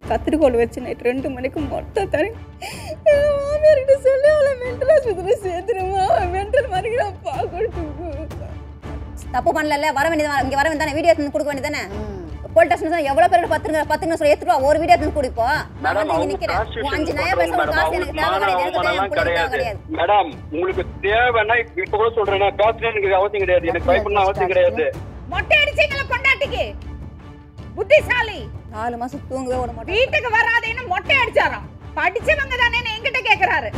கத்திரிக்கோல் வச்சு நைட் ரெண்டு மணிக்கு மொட்டை தரேன் எங்கள் மாமியார்கிட்ட சொல்லி அவளை மென்டல் ஆஸ்பத்திரியில் சேர்த்துருமா அவன் மென்டல் மாதிரி நான் பார்க்கறதுக்கு தப்பு பண்ணல வர வேண்டியது இங்க வர வேண்டியதானே வீடியோ எடுத்து கொடுக்க வேண்டியதானே போலீஸ் ஸ்டேஷன் எவ்வளவு பேர் பத்துங்க பத்துங்க சொல்லி எடுத்துட்டு வா, ஒரு வீடியோ எடுத்து கொடுப்போ நான் மேடம் வந்து இங்க அவங்க நிக்கிறேன் உன் அஞ்சு நயா பேச மேடம் காசு எனக்கு தேவை அவங்களுக்கு கிடையாது எனக்கு தேவை என் மான அவமானம்லாம் பிள்ளைக்கு தேவை கிடையாது கிடையாது மேடம் உங்களுக்கு தேவைன்னா இப்ப கூட சொல்றேன் நான் காசுல எனக்கு அவசியம் கிடையாது எனக்கு பயப்படணும் அவசியம் கிடையாது மொட்டை அடிச்சீங்களா பொண்டாட்டிக்கு புத்திசாலி நாலு மாசம் தூங்கவே விட மாட்டேன் வீட்டுக்கு வராதேன்னு மொட்டை அடிச்சாராம் படிச்சவங்க தானே என்கிட்ட கேக்குறாரு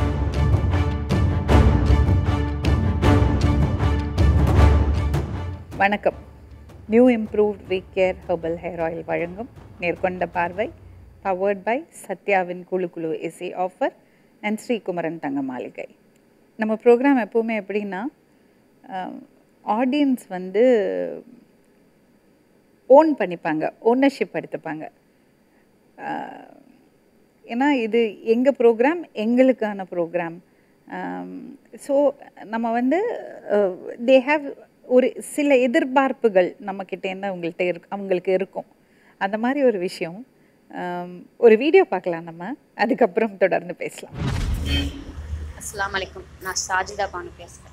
வணக்கம் new improved V care herbal hair oil வழங்கும் நேர்கொண்ட பார்வை பவர்ட் பை சத்யாவின் குழு குழு இசை ஆஃபர் அண்ட் ஸ்ரீகுமரன் தங்க மாளிகை நம்ம ப்ரோக்ராம் எப்போவுமே எப்படின்னா ஆடியன்ஸ் வந்து ஓன் பண்ணிப்பாங்க ஓனர்ஷிப் எடுத்துப்பாங்க ஆஹ், ஏன்னா இது எங்கள் ப்ரோக்ராம் எங்களுக்கான ப்ரோக்ராம் ஸோ நம்ம வந்து தே ஹாவ் ஒரு சில எதிர்பார்ப்புகள் நம்மக்கிட்டேருந்து அவங்கள்ட்ட இருக்கு அவங்களுக்கு இருக்கும் அந்த மாதிரி ஒரு விஷயம் ஆம், ஒரு வீடியோ பார்க்கலாம் நம்ம அதுக்கப்புறம் தொடர்ந்து பேசலாம் அஸ்ஸலாமு அலைக்கும் நான் சாஜிதா பானு பேசுகிறேன்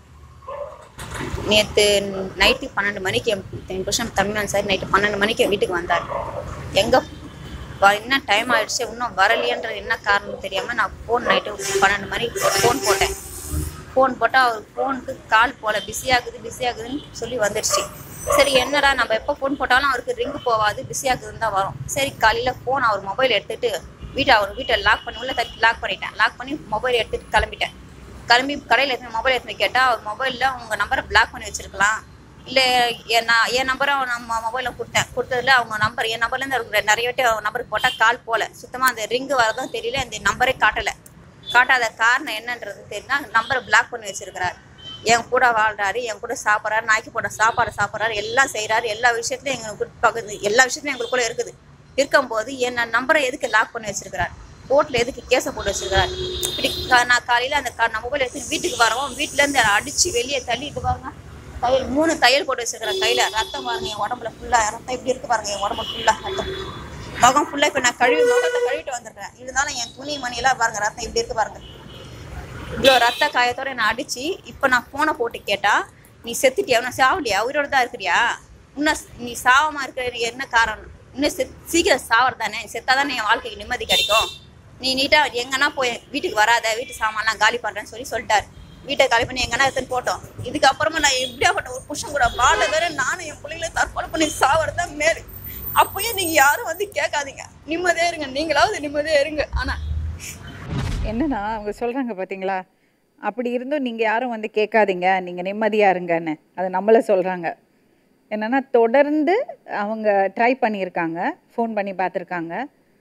நேற்று நைட்டு பன்னெண்டு மணிக்கு என் என் புருஷன் தமிழன் சார் நைட்டு பன்னெண்டு மணிக்கு என் வீட்டுக்கு வந்தார் எங்கே என்ன டைம் ஆயிடுச்சு இன்னும் வரலையன்றது என்ன காரணம் தெரியாமல் நான் ஃபோன் நைட்டு பன்னெண்டு மணிக்கு ஃபோன் போட்டேன் ஃபோன் போட்டால் அவர் ஃபோனுக்கு கால் போல பிஸியாகுது பிஸியாகுதுன்னு சொல்லி வந்துடுச்சு சரி என்னடா நம்ம எப்போ ஃபோன் போட்டாலும் அவருக்கு ரிங்கு போகாது பிஸியாகுதுன்னு தான் வரும் சரி காலையில் ஃபோன் அவர் மொபைல் எடுத்துட்டு வீட்டை அவர் வீட்டை லாக் பண்ணி உள்ள தட்டி லாக் பண்ணிட்டேன் லாக் பண்ணி மொபைல் எடுத்துட்டு கிளம்பிட்டேன் கிளம்பி கடையில் எடுத்து மொபைல் எடுத்து கேட்டால் அவர் மொபைலில் உங்கள் நம்பரை பிளாக் பண்ணி வச்சிருக்கலாம் இல்லை என் நான் என் நம்பரை நம்ம மொபைலில் கொடுத்தேன் கொடுத்ததுல அவங்க நம்பர் என் நம்பர்லேருந்து அவருக்கு நிறைய வாட்டி அவங்க நம்பருக்கு போட்டால் கால் போகல சுத்தமாக அந்த ரிங்கு வரதும் தெரியல அந்த நம்பரே காட்டலை காட்டாத காரணம் என்னன்றது தெரியுனா நம்பரை பிளாக் பண்ணி வச்சிருக்கிறார் என் கூட வாழ்றாரு என் கூட சாப்பிட்றாரு நாய்க்கு போட்ட சாப்பாடு சாப்பிட்றாரு எல்லாம் செய்கிறாரு எல்லா விஷயத்துலையும் எங்களுக்கு பகுதி எல்லா விஷயத்துலையும் எங்களுக்குள்ள இருக்குது இருக்கும்போது என்ன நம்பரை எதுக்கு லாக் பண்ணி வச்சிருக்கிறார் கோர்ட்டில் எதுக்கு கேஸை போட்டு வச்சிருக்கிறார் இப்படி கா- நான் காலையில் அந்த கா- நான் மொபைல் எடுத்து வீட்டுக்கு வரவும் வீட்டிலேருந்து அடித்து வெளியே தள்ளிட்டு பாருங்க தையல் மூணு தையல் போட்டு வச்சிருக்கிறேன் கையில் ரத்தம் பாருங்க என் உடம்புல ஃபுல்லாக ரத்தம் இப்படி இருக்கு பாருங்க என் உடம்பு ஃபுல்லாக ரத்தம் முகம் ஃபுல்லாக இப்போ நான் கழுவி முகத்தை கழுவிட்டு வந்திருக்கேன் இருந்தாலும் என் துணி மணியெல்லாம் பாருங்க ரத்தம் இப்படி இருக்கு பாருங்க இவ்வளோ ரத்த காயத்தோட என்னை அடிச்சு இப்போ நான் ஃபோனை போட்டு கேட்டா நீ செத்துட்டியா நான் சாவலியா உயிரோட தான் இருக்கிறியா இன்னும் நீ சாவாம இருக்கிற என்ன காரணம் இன்னும் செத் சீக்கிரம் சாவர் தானே செத்தாதானே என் வாழ்க்கைக்கு நிம்மதி கிடைக்கும் நீ நீட்டா எங்கன்னா போய் வீட்டுக்கு வராத வீட்டு சாமான்லாம் காலி பண்றேன்னு சொல்லி சொல்லிட்டாரு வீட்டை காலி பண்ணி எங்கன்னா எடுத்துன்னு போட்டோம் இதுக்கப்புறமா நான் எப்படியாப்பட்ட ஒரு புருஷன் கூட வாழ வேற நானும் என் பிள்ளைகளை தற்கொலை பண்ணி சாவறது தான் மேல் அப்பயும் நீங்க யாரும் வந்து கேட்காதீங்க நிம்மதியா இருங்க நீங்களாவது நிம்மதியா இருங்க ஆனா என்னன்னா அவங்க சொல்கிறாங்க பார்த்தீங்களா அப்படி இருந்தும் நீங்கள் யாரும் வந்து கேட்காதீங்க நீங்கள் நிம்மதியாக இருங்கன்னு அது நம்மளை சொல்கிறாங்க என்னென்னா தொடர்ந்து அவங்க ட்ரை பண்ணியிருக்காங்க ஃபோன் பண்ணி பார்த்துருக்காங்க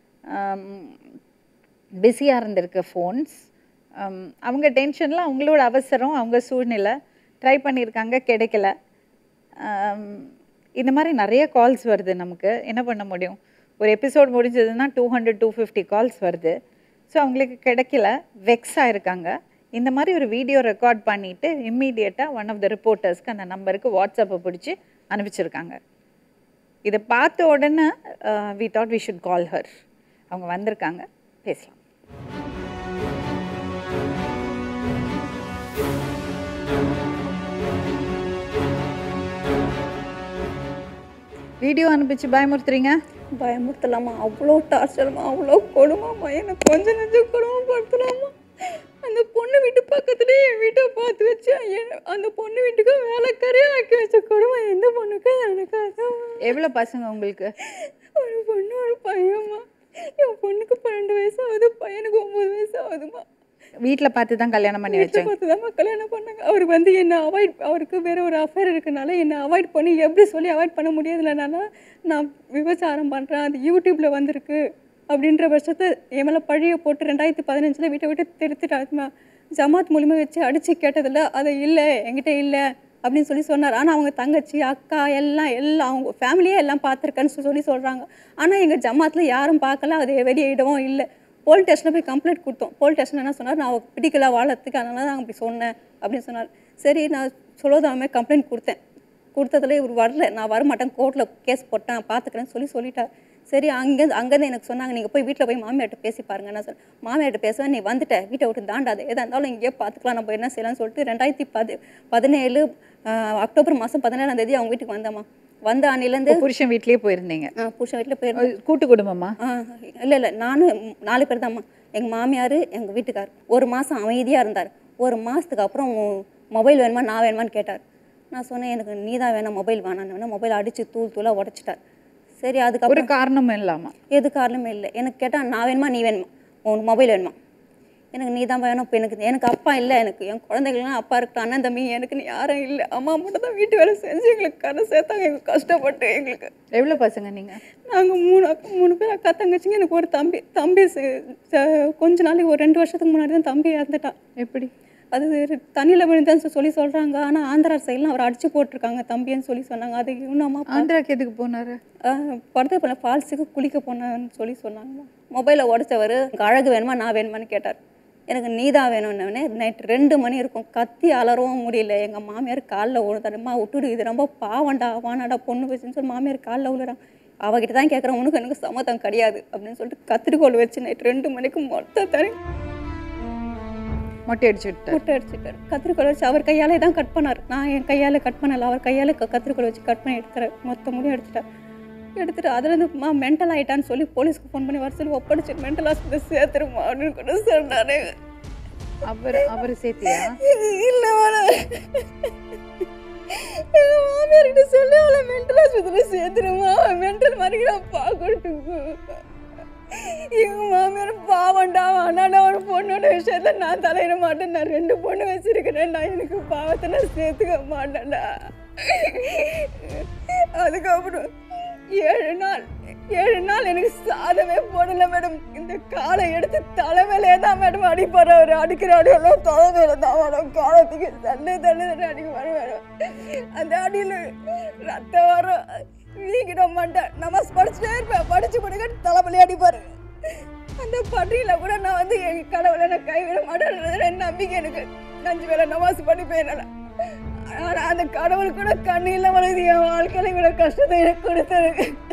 பிஸியாக இருந்திருக்கு ஃபோன்ஸ் அவங்க டென்ஷனில் அவங்களோட அவசரம் அவங்க சூழ்நிலை ட்ரை பண்ணியிருக்காங்க கிடைக்கல ஆம், இந்த மாதிரி நிறைய கால்ஸ் வருது நமக்கு என்ன பண்ண முடியும் ஒரு எபிசோட் முடிஞ்சதுன்னா two hundred two fifty calls வருது ஸோ அவங்களுக்கு கிடைக்கல வெக்ஸ் ஆயிருக்காங்க இந்த மாதிரி ஒரு வீடியோ ரெக்கார்ட் பண்ணிவிட்டு இம்மீடியட்டாக ஒன் ஆஃப் த ரிப்போர்ட்டர்ஸ்க்கு அந்த நம்பருக்கு வாட்ஸ்அப்பை பிடிச்சி அனுப்பிச்சிருக்காங்க இதை பார்த்த உடனே we thought we should call her அவங்க வந்திருக்காங்க பேசலாம் வீடியோ அனுப்பிச்சு பயமுறுத்துறீங்க பயமுறுத்தலாமா அவ்வளோ டார்ச்சர்மா அவ்வளோ கொடுமாம்மா என்னை கொஞ்சம் நெஞ்சம் கொடுமைப்படுத்தலாமா அந்த பொண்ணு வீட்டு பக்கத்துலேயே என் வீட்டை பார்த்து வச்சு என் அந்த பொண்ணு வீட்டுக்கு வேலைக்காரியாக ஆக்கி வச்ச கொடுமை எந்த பொண்ணுக்கும் நடக்காதா எவ்வளோ பசங்க உங்களுக்கு ஒரு பொண்ணு ஒரு பையன்மா என் பொண்ணுக்கு பன்னெண்டு வயசு ஆகுது பையனுக்கு ஒம்பது வயசு ஆகுதுமா வீட்டில் பார்த்து தான் கல்யாணம் பண்ணி வீட்டை வச்சேன் பார்த்து தான் கல்யாணம் பண்ணாங்க அவருக்கு வந்து என்னை அவாய்ட் அவருக்கு வேற ஒரு அஃபேர் இருக்கனால என்னை அவாய்ட் பண்ணி எப்படி சொல்லி அவாய்ட் பண்ண முடியாதுலனால நான் விபச்சாரம் பண்ணுறேன் அது யூடியூப்பில் வந்திருக்கு அப்படின்ற பட்சத்தை என் மேலே பழிய போட்டு ரெண்டாயிரத்தி பதினஞ்சில் வீட்டை விட்டு திருத்திட்டாங்க ஜமாத் மூலிமா வச்சு அடித்து கேட்டதில் அது இல்லை என்கிட்ட இல்லை அப்படின்னு சொல்லி சொன்னார் ஆனால் அவங்க தங்கச்சி அக்கா எல்லாம் எல்லாம் அவங்க ஃபேமிலியே எல்லாம் பார்த்துருக்கேன்னு சொல்லி சொல்கிறாங்க ஆனால் எங்கள் ஜமாத்தில் யாரும் பார்க்கல அது வெளியிடவும் இல்லை போலீஸ் ஸ்டேஷனில் போய் கம்ப்ளைண்ட் கொடுத்தோம் போலீஸ் ஸ்டேஷன் என்ன சொன்னார் நான் அவருக்கு பிடிக்கல வாழறதுக்கு அதனால தான் அப்படி சொன்னேன் அப்படின்னு சொன்னார் சரி நான் சொல்லாதாமே கம்ப்ளைண்ட் கொடுத்தேன் கொடுத்ததுல இவர் வரல நான் வரமாட்டேன் கோர்ட்டில் கேஸ் போட்டேன் பார்த்துக்கிறேன்னு சொல்லி சொல்லிட்டார் சரி அங்கேருந்து அங்கேருந்து எனக்கு சொன்னாங்க நீங்கள் போய் வீட்டில் போய் மாமியார்ட்ட பேசி பாருங்க நான் சொன்னேன் மாமியார்ட்ட பேசுவேன் நீ வந்துட்ட வீட்டை விட்டு தாண்டாது எதாக இருந்தாலும் இங்கேயே பார்த்துக்கலாம் நம்ம என்ன செய்யலாம்னு சொல்லிட்டு ரெண்டாயிரத்தி பது பதினேழு ஆஹ், அக்டோபர் மாதம் பதினேழாம் தேதி அவங்க வீட்டுக்கு வந்தேம்மா வந்த அன்னிலேருந்து புருஷன் வீட்லயே போயிருந்தீங்க புருஷன் வீட்டில் போயிருந்தேன் கூட்டு குடும்பமா ஆ இல்லை இல்லை நானும் ம், நாலு பேர் தான்மா எங்கள் மாமியார் எங்கள் வீட்டுக்கார் ஒரு மாதம் அமைதியாக இருந்தார் ஒரு மாதத்துக்கு அப்புறம் மொபைல் வேணுமா நான் வேணுமான்னு கேட்டார் நான் சொன்னேன் எனக்கு நீ தான் வேணும் மொபைல் வேணான்னு மொபைல் அடித்து தூள் தூளாக உடச்சிட்டார் சரி ஒரு அதுக்கப்புறம் காரணமும் இல்லாம எது காரணமே இல்லை எனக்கு கேட்டால் நான் வேணுமா நீ வேணுமா உனக்கு மொபைல் வேணுமா எனக்கு நீ தான் வேணும் இப்போ எனக்கு எனக்கு அப்பா இல்லை எனக்கு என் குழந்தைகள்லாம் அப்பா இருக்கட்டும் அண்ணன் தம்பி எனக்கு நீ யாரும் இல்லை அம்மா மட்டும் தான் வீட்டு வேலை செஞ்சு எங்களுக்கு கரை சேர்த்தாங்க எங்களுக்கு கஷ்டப்பட்டு எங்களுக்கு எவ்வளவு பசங்க நீங்க நாங்கள் மூணு அக்கா மூணு பேர் அக்கா தங்கச்சிங்க எனக்கு ஒரு தம்பி தம்பி ச- ச- கொஞ்ச நாளைக்கு ஒரு ரெண்டு வருஷத்துக்கு முன்னாடி தான் தம்பி இறந்துட்டான் எப்படி அது தண்ணியில் விழுந்தான்னு சொல்லி சொல்கிறாங்க ஆனால் ஆந்திரா சைட்லாம் அவர் அடிச்சு போட்டிருக்காங்க தம்பின்னு சொல்லி சொன்னாங்க அது இன்னும் அம்மா ஆந்திராக்கு எதுக்கு போனாரு படத்தை போன ஃபால்ஸுக்கு குளிக்க போனேன்னு சொல்லி சொன்னாங்க மொபைலை உடச்சவர் அழகு வேணுமா நான் வேணுமான்னு கேட்டார் எனக்கு நீ தான் வேணும்னே நைட் ரெண்டு மணி இருக்கும் கத்தி அலறவும் முடியல எங்கள் மாமியார் காலில் விழுந்தாருமா விட்டுடு இது ரொம்ப பாவண்டா வானாடா பொண்ணு வச்சுன்னு சொல்லி மாமியார் காலில் விழுறான் அவகிட்ட தான் கேட்குறேன் உனக்கு எனக்கு சம்மதம் கிடையாது அப்படின்னு சொல்லிட்டு கத்திரிக்கோல் வச்சு நைட் ரெண்டு மணிக்கு மொத்த தனி மொட்டை அடிச்சு விட்டாரு முட்டை அடிச்சுட்டார் கத்திரிக்கோல் வச்சு அவர் கையாலே தான் கட் பண்ணார் நான் என் கையால் கட் பண்ணல அவர் கையால் க கத்திரிக்கோல் வச்சு கட் பண்ணி எடுத்துறாரு மொத்த முடியும் எடுத்துட்டார் எடுத்துட்டு அதுலேருந்து மா மென்டல் ஆயிட்டான்னு சொல்லி போலீஸ்க்கு ஃபோன் பண்ணி வர சொல்லி ஒப்படைச்சு மென்டல் ஹாஸ்பிட்டல் சேர்த்துருமா அப்படின்னு கூட சொன்னாரு அவர் அவர் சேர்த்தியா இல்லை மேடம் எங்கள் மாமியார்கிட்ட சொல்லி அவளை மென்டல் ஹாஸ்பிட்டலில் சேர்த்துருமா மென்டல் மாதிரி நான் பார்க்கட்டுக்கு எங்க மாமியார் பாவண்டா வேணாடா ஒரு பொண்ணோட விஷயத்துல நான் தலையிட மாட்டேன் நான் ரெண்டு பொண்ணு வச்சிருக்கிறேன் நான் எனக்கு பாவத்தை நான் சேர்த்துக்க மாட்டேன்டா அதுக்கப்புறம் ஏழு நாள் ஏழு நாள் எனக்கு சாதமே போடல மேடம் இந்த காலை எடுத்து தலைமையிலே தான் மேடம் அடிப்பார் அவர் அடிக்கிற அடியெல்லாம் தலைமையில தான் மேடம் காலத்துக்கு தள்ளு தள்ளு தள்ளு அடிக்குவார் மேடம் அந்த அடியில் ரத்தம் வரும் வீங்கிட மாட்டேன் நமாஸ் படிச்சுட்டே இருப்பேன் படிச்சு படிக்க தலைமையிலே அடிப்பார் அந்த பன்றியில கூட நான் வந்து என் கடவுளை நான் கைவிட மாட்டேன்றது நம்பிக்கை எனக்கு அஞ்சு வேலை நமாஸ் படிப்பேன் என்னால ஆனா அந்த கடவுள் கூட கண்ணில் வளருது என் வாழ்க்கையில இவ்வளவு கஷ்டத்தை எனக்கு கொடுத்தது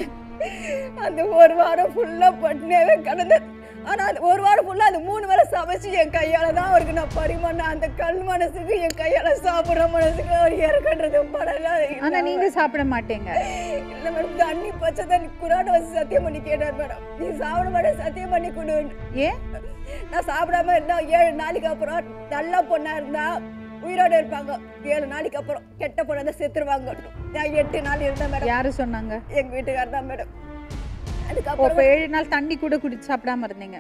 அந்த ஒரு வாரம் ஃபுல்லா பட்னியாவே கடந்த ஆனா அந்த ஒரு வாரம் ஃபுல்லா அது மூணு வேளை சமைச்சு என் கையால தான் அவருக்கு நான் பரிமாறினேன் அந்த கல் மனசுக்கு என் கையால சாப்பிடுற மனசுக்கு அவர் இறக்கன்றது படல ஆனா நீங்க சாப்பிட மாட்டீங்க இல்ல மேடம் தண்ணி பச்சை தண்ணி குரான் வச்சு சத்தியம் பண்ணி கேட்டார் மேடம் நீ சாப்பிட மாட்டேன் சத்தியம் பண்ணி கொடு ஏன் நான் சாப்பிடாம இருந்தா ஏழு நாளைக்கு அப்புறம் நல்ல பொண்ணா இருந்தா உயிரோட இருப்பாங்க ஏழு நாளைக்கு அப்புறம் கெட்ட பொண்ணா இருந்தா செத்துருவாங்க நான் எட்டு நாள் இருந்தேன் மேடம் யாரு சொன்னாங்க எங்க வீட்டுக்காரர் தான் மேடம் ஓ, அதுக்கப்புறம் அப்ப ஏழு நாள் தண்ணி கூட குடிச்சு சாப்பிடாம இருந்தீங்க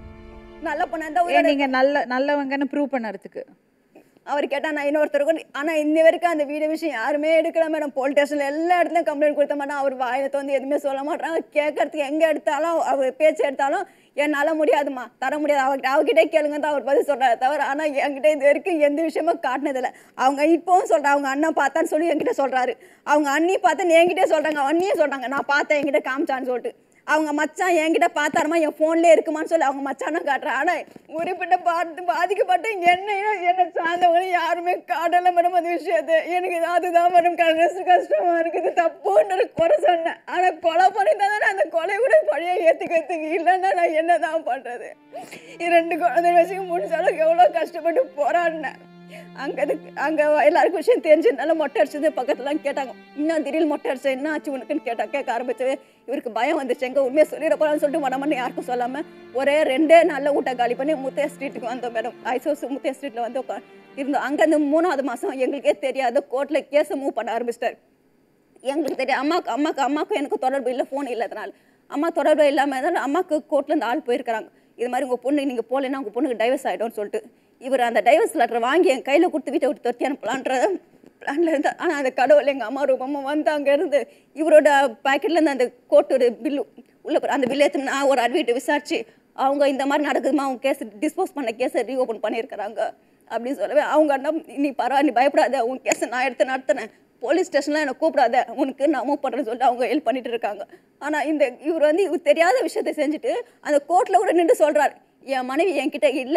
நல்ல பொண்ணா இருந்தா ஏன் உயிரோட நீங்க நல்ல நல்லவங்கன்னு ப்ரூவ் பண்ணறதுக்கு அவர் கேட்டா நான் இன்னொருத்தருக்கு ஆனா இன்ன வரைக்கும் அந்த வீடு விஷயம் யாருமே எடுக்கல மேடம் போலீஸ் ஸ்டேஷன்ல எல்லா இடத்துலயும் கம்ப்ளைண்ட் கொடுத்த மாட்டேன் அவர் வாயில வந்து எதுவுமே சொல்ல மாட்டாங்க கேட்கறதுக்கு எங்க எடுத்தாலும் அவர் பேச்சு எடுத்தாலும் என்னால முடியாதுமா தர முடியாது அவர்கிட்ட அவகிட்டே கேளுங்க தான் அவர் பதில் சொல்றாரு தவிர ஆனா என்கிட்ட இது வரைக்கும் எந்த விஷயமும் காட்டினதில்ல அவங்க இப்பவும் சொல்றாங்க அவங்க அண்ணன் பார்த்தான்னு சொல்லி என்கிட்ட சொல்றாரு அவங்க அண்ணி பார்த்தேன்னு என்கிட்ட சொல்றாங்க அண்ணியும் சொல்றாங்க நான் பார்த்தேன் என்கிட்ட காமிச்சான்னு சொல்லிட்டு அவங்க மச்சான் என்கிட்ட பார்த்தாருமா என் ஃபோன்லேயே இருக்குமான்னு சொல்லி அவங்க மச்சானும் காட்டுறேன் ஆனால் உறுப்பிட்ட பார்த்து பாதிக்கப்பட்ட என்னையும் என்னை சார்ந்தவங்களும் யாருமே காட்டலை மேடம் அந்த விஷயத்தை எனக்கு இது அதுதான் மேடம் கஷ்ட கஷ்டமா இருக்குது தப்புன்ற குறை சொன்னேன் ஆனால் கொலை பண்ணி தானே அந்த கொலை கூட பழைய ஏற்றுக்கிறதுக்கு இல்லைன்னா நான் என்ன தான் பண்ணுறது ரெண்டு குழந்தை வச்சுக்க முடிச்சாலும் எவ்வளோ கஷ்டப்பட்டு போராடினேன் அங்கே அதுக்கு அங்கே எல்லாருக்கும் விஷயம் தெரிஞ்சதுனால மொட்டை அடிச்சது பக்கத்துலாம் கேட்டாங்க இன்னும் திடீர்னு மொட்டை அடிச்ச என்ன ஆச்சு உனக்குன்னு கேட்டா கேட்க ஆரம்பிச்சவே இவருக்கு பயம் வந்துச்சு எங்க உண்மையை சொல்லிட போறான்னு சொல்லிட்டு மனமன்னு யாருக்கும் சொல்லாம ஒரே ரெண்டே நாளில் வீட்டை காலி பண்ணி முத்தையா ஸ்ட்ரீட்டுக்கு வந்தோம் மேடம் ஐசோஸ் முத்தையா ஸ்ட்ரீட்ல வந்து உட்கா இருந்தோம் அங்கேருந்து மூணாவது மாசம் எங்களுக்கே தெரியாத கோர்ட்ல கேஸை மூவ் பண்ண ஆரம்பிச்சிட்டாரு எங்களுக்கு தெரியும் அம்மாக்கு அம்மாக்கு அம்மாக்கும் எனக்கு தொடர்பு இல்லை ஃபோன் இல்லாதனால அம்மா தொடர்பு இல்லாமல் இருந்தாலும் அம்மாக்கு கோர்ட்லேருந்து ஆள் போயிருக்கிறாங்க இது மாதிரி உங்கள் பொண்ணு நீங்கள் போகலைன்னா உங்கள் பொண்ணுக்கு டைவர்ஸ் ஆகிடும்னு சொல்லிட்டு இவர் அந்த டைவர்ஸ் லெட்டர் வாங்கி என் கையில் கொடுத்து வீட்டை விட்டு துரத்தி அனுப்பலான்ற பிளான்ல இருந்தா ஆனால் அந்த கடவுள் எங்கள் அம்மா ரூபமாக வந்து அங்கேருந்து இவரோட பாக்கெட்லேருந்து அந்த கோர்ட்டோட பில்லு உள்ள போற- அந்த பில் எடுத்து நான் ஒரு அட்வீட்டை விசாரிச்சு அவங்க இந்த மாதிரி நடக்குதுமா அவங்க கேஸ் டிஸ்போஸ் பண்ண கேஸை ரீஓப்பன் பண்ணியிருக்கிறாங்க அப்படின்னு சொல்லவே அவங்க அண்ணா நீ பரவாயில்ல நீ பயப்படாத உன் கேஸை நான் எடுத்து நடத்தினேன் போலீஸ் ஸ்டேஷனில் என்னை கூப்பிடாத உனக்கு நான் மூவ் பண்ணுறேன்னு சொல்லிட்டு அவங்க ஹெல்ப் பண்ணிட்டு இருக்காங்க ஆனால் இந்த இவர் வந்து இவர் தெரியாத விஷயத்தை செஞ்சுட்டு அந்த கோர்ட்டில் கூட நின்று சொல்கிறார் என் மனைவி என்கிட்ட இல்லை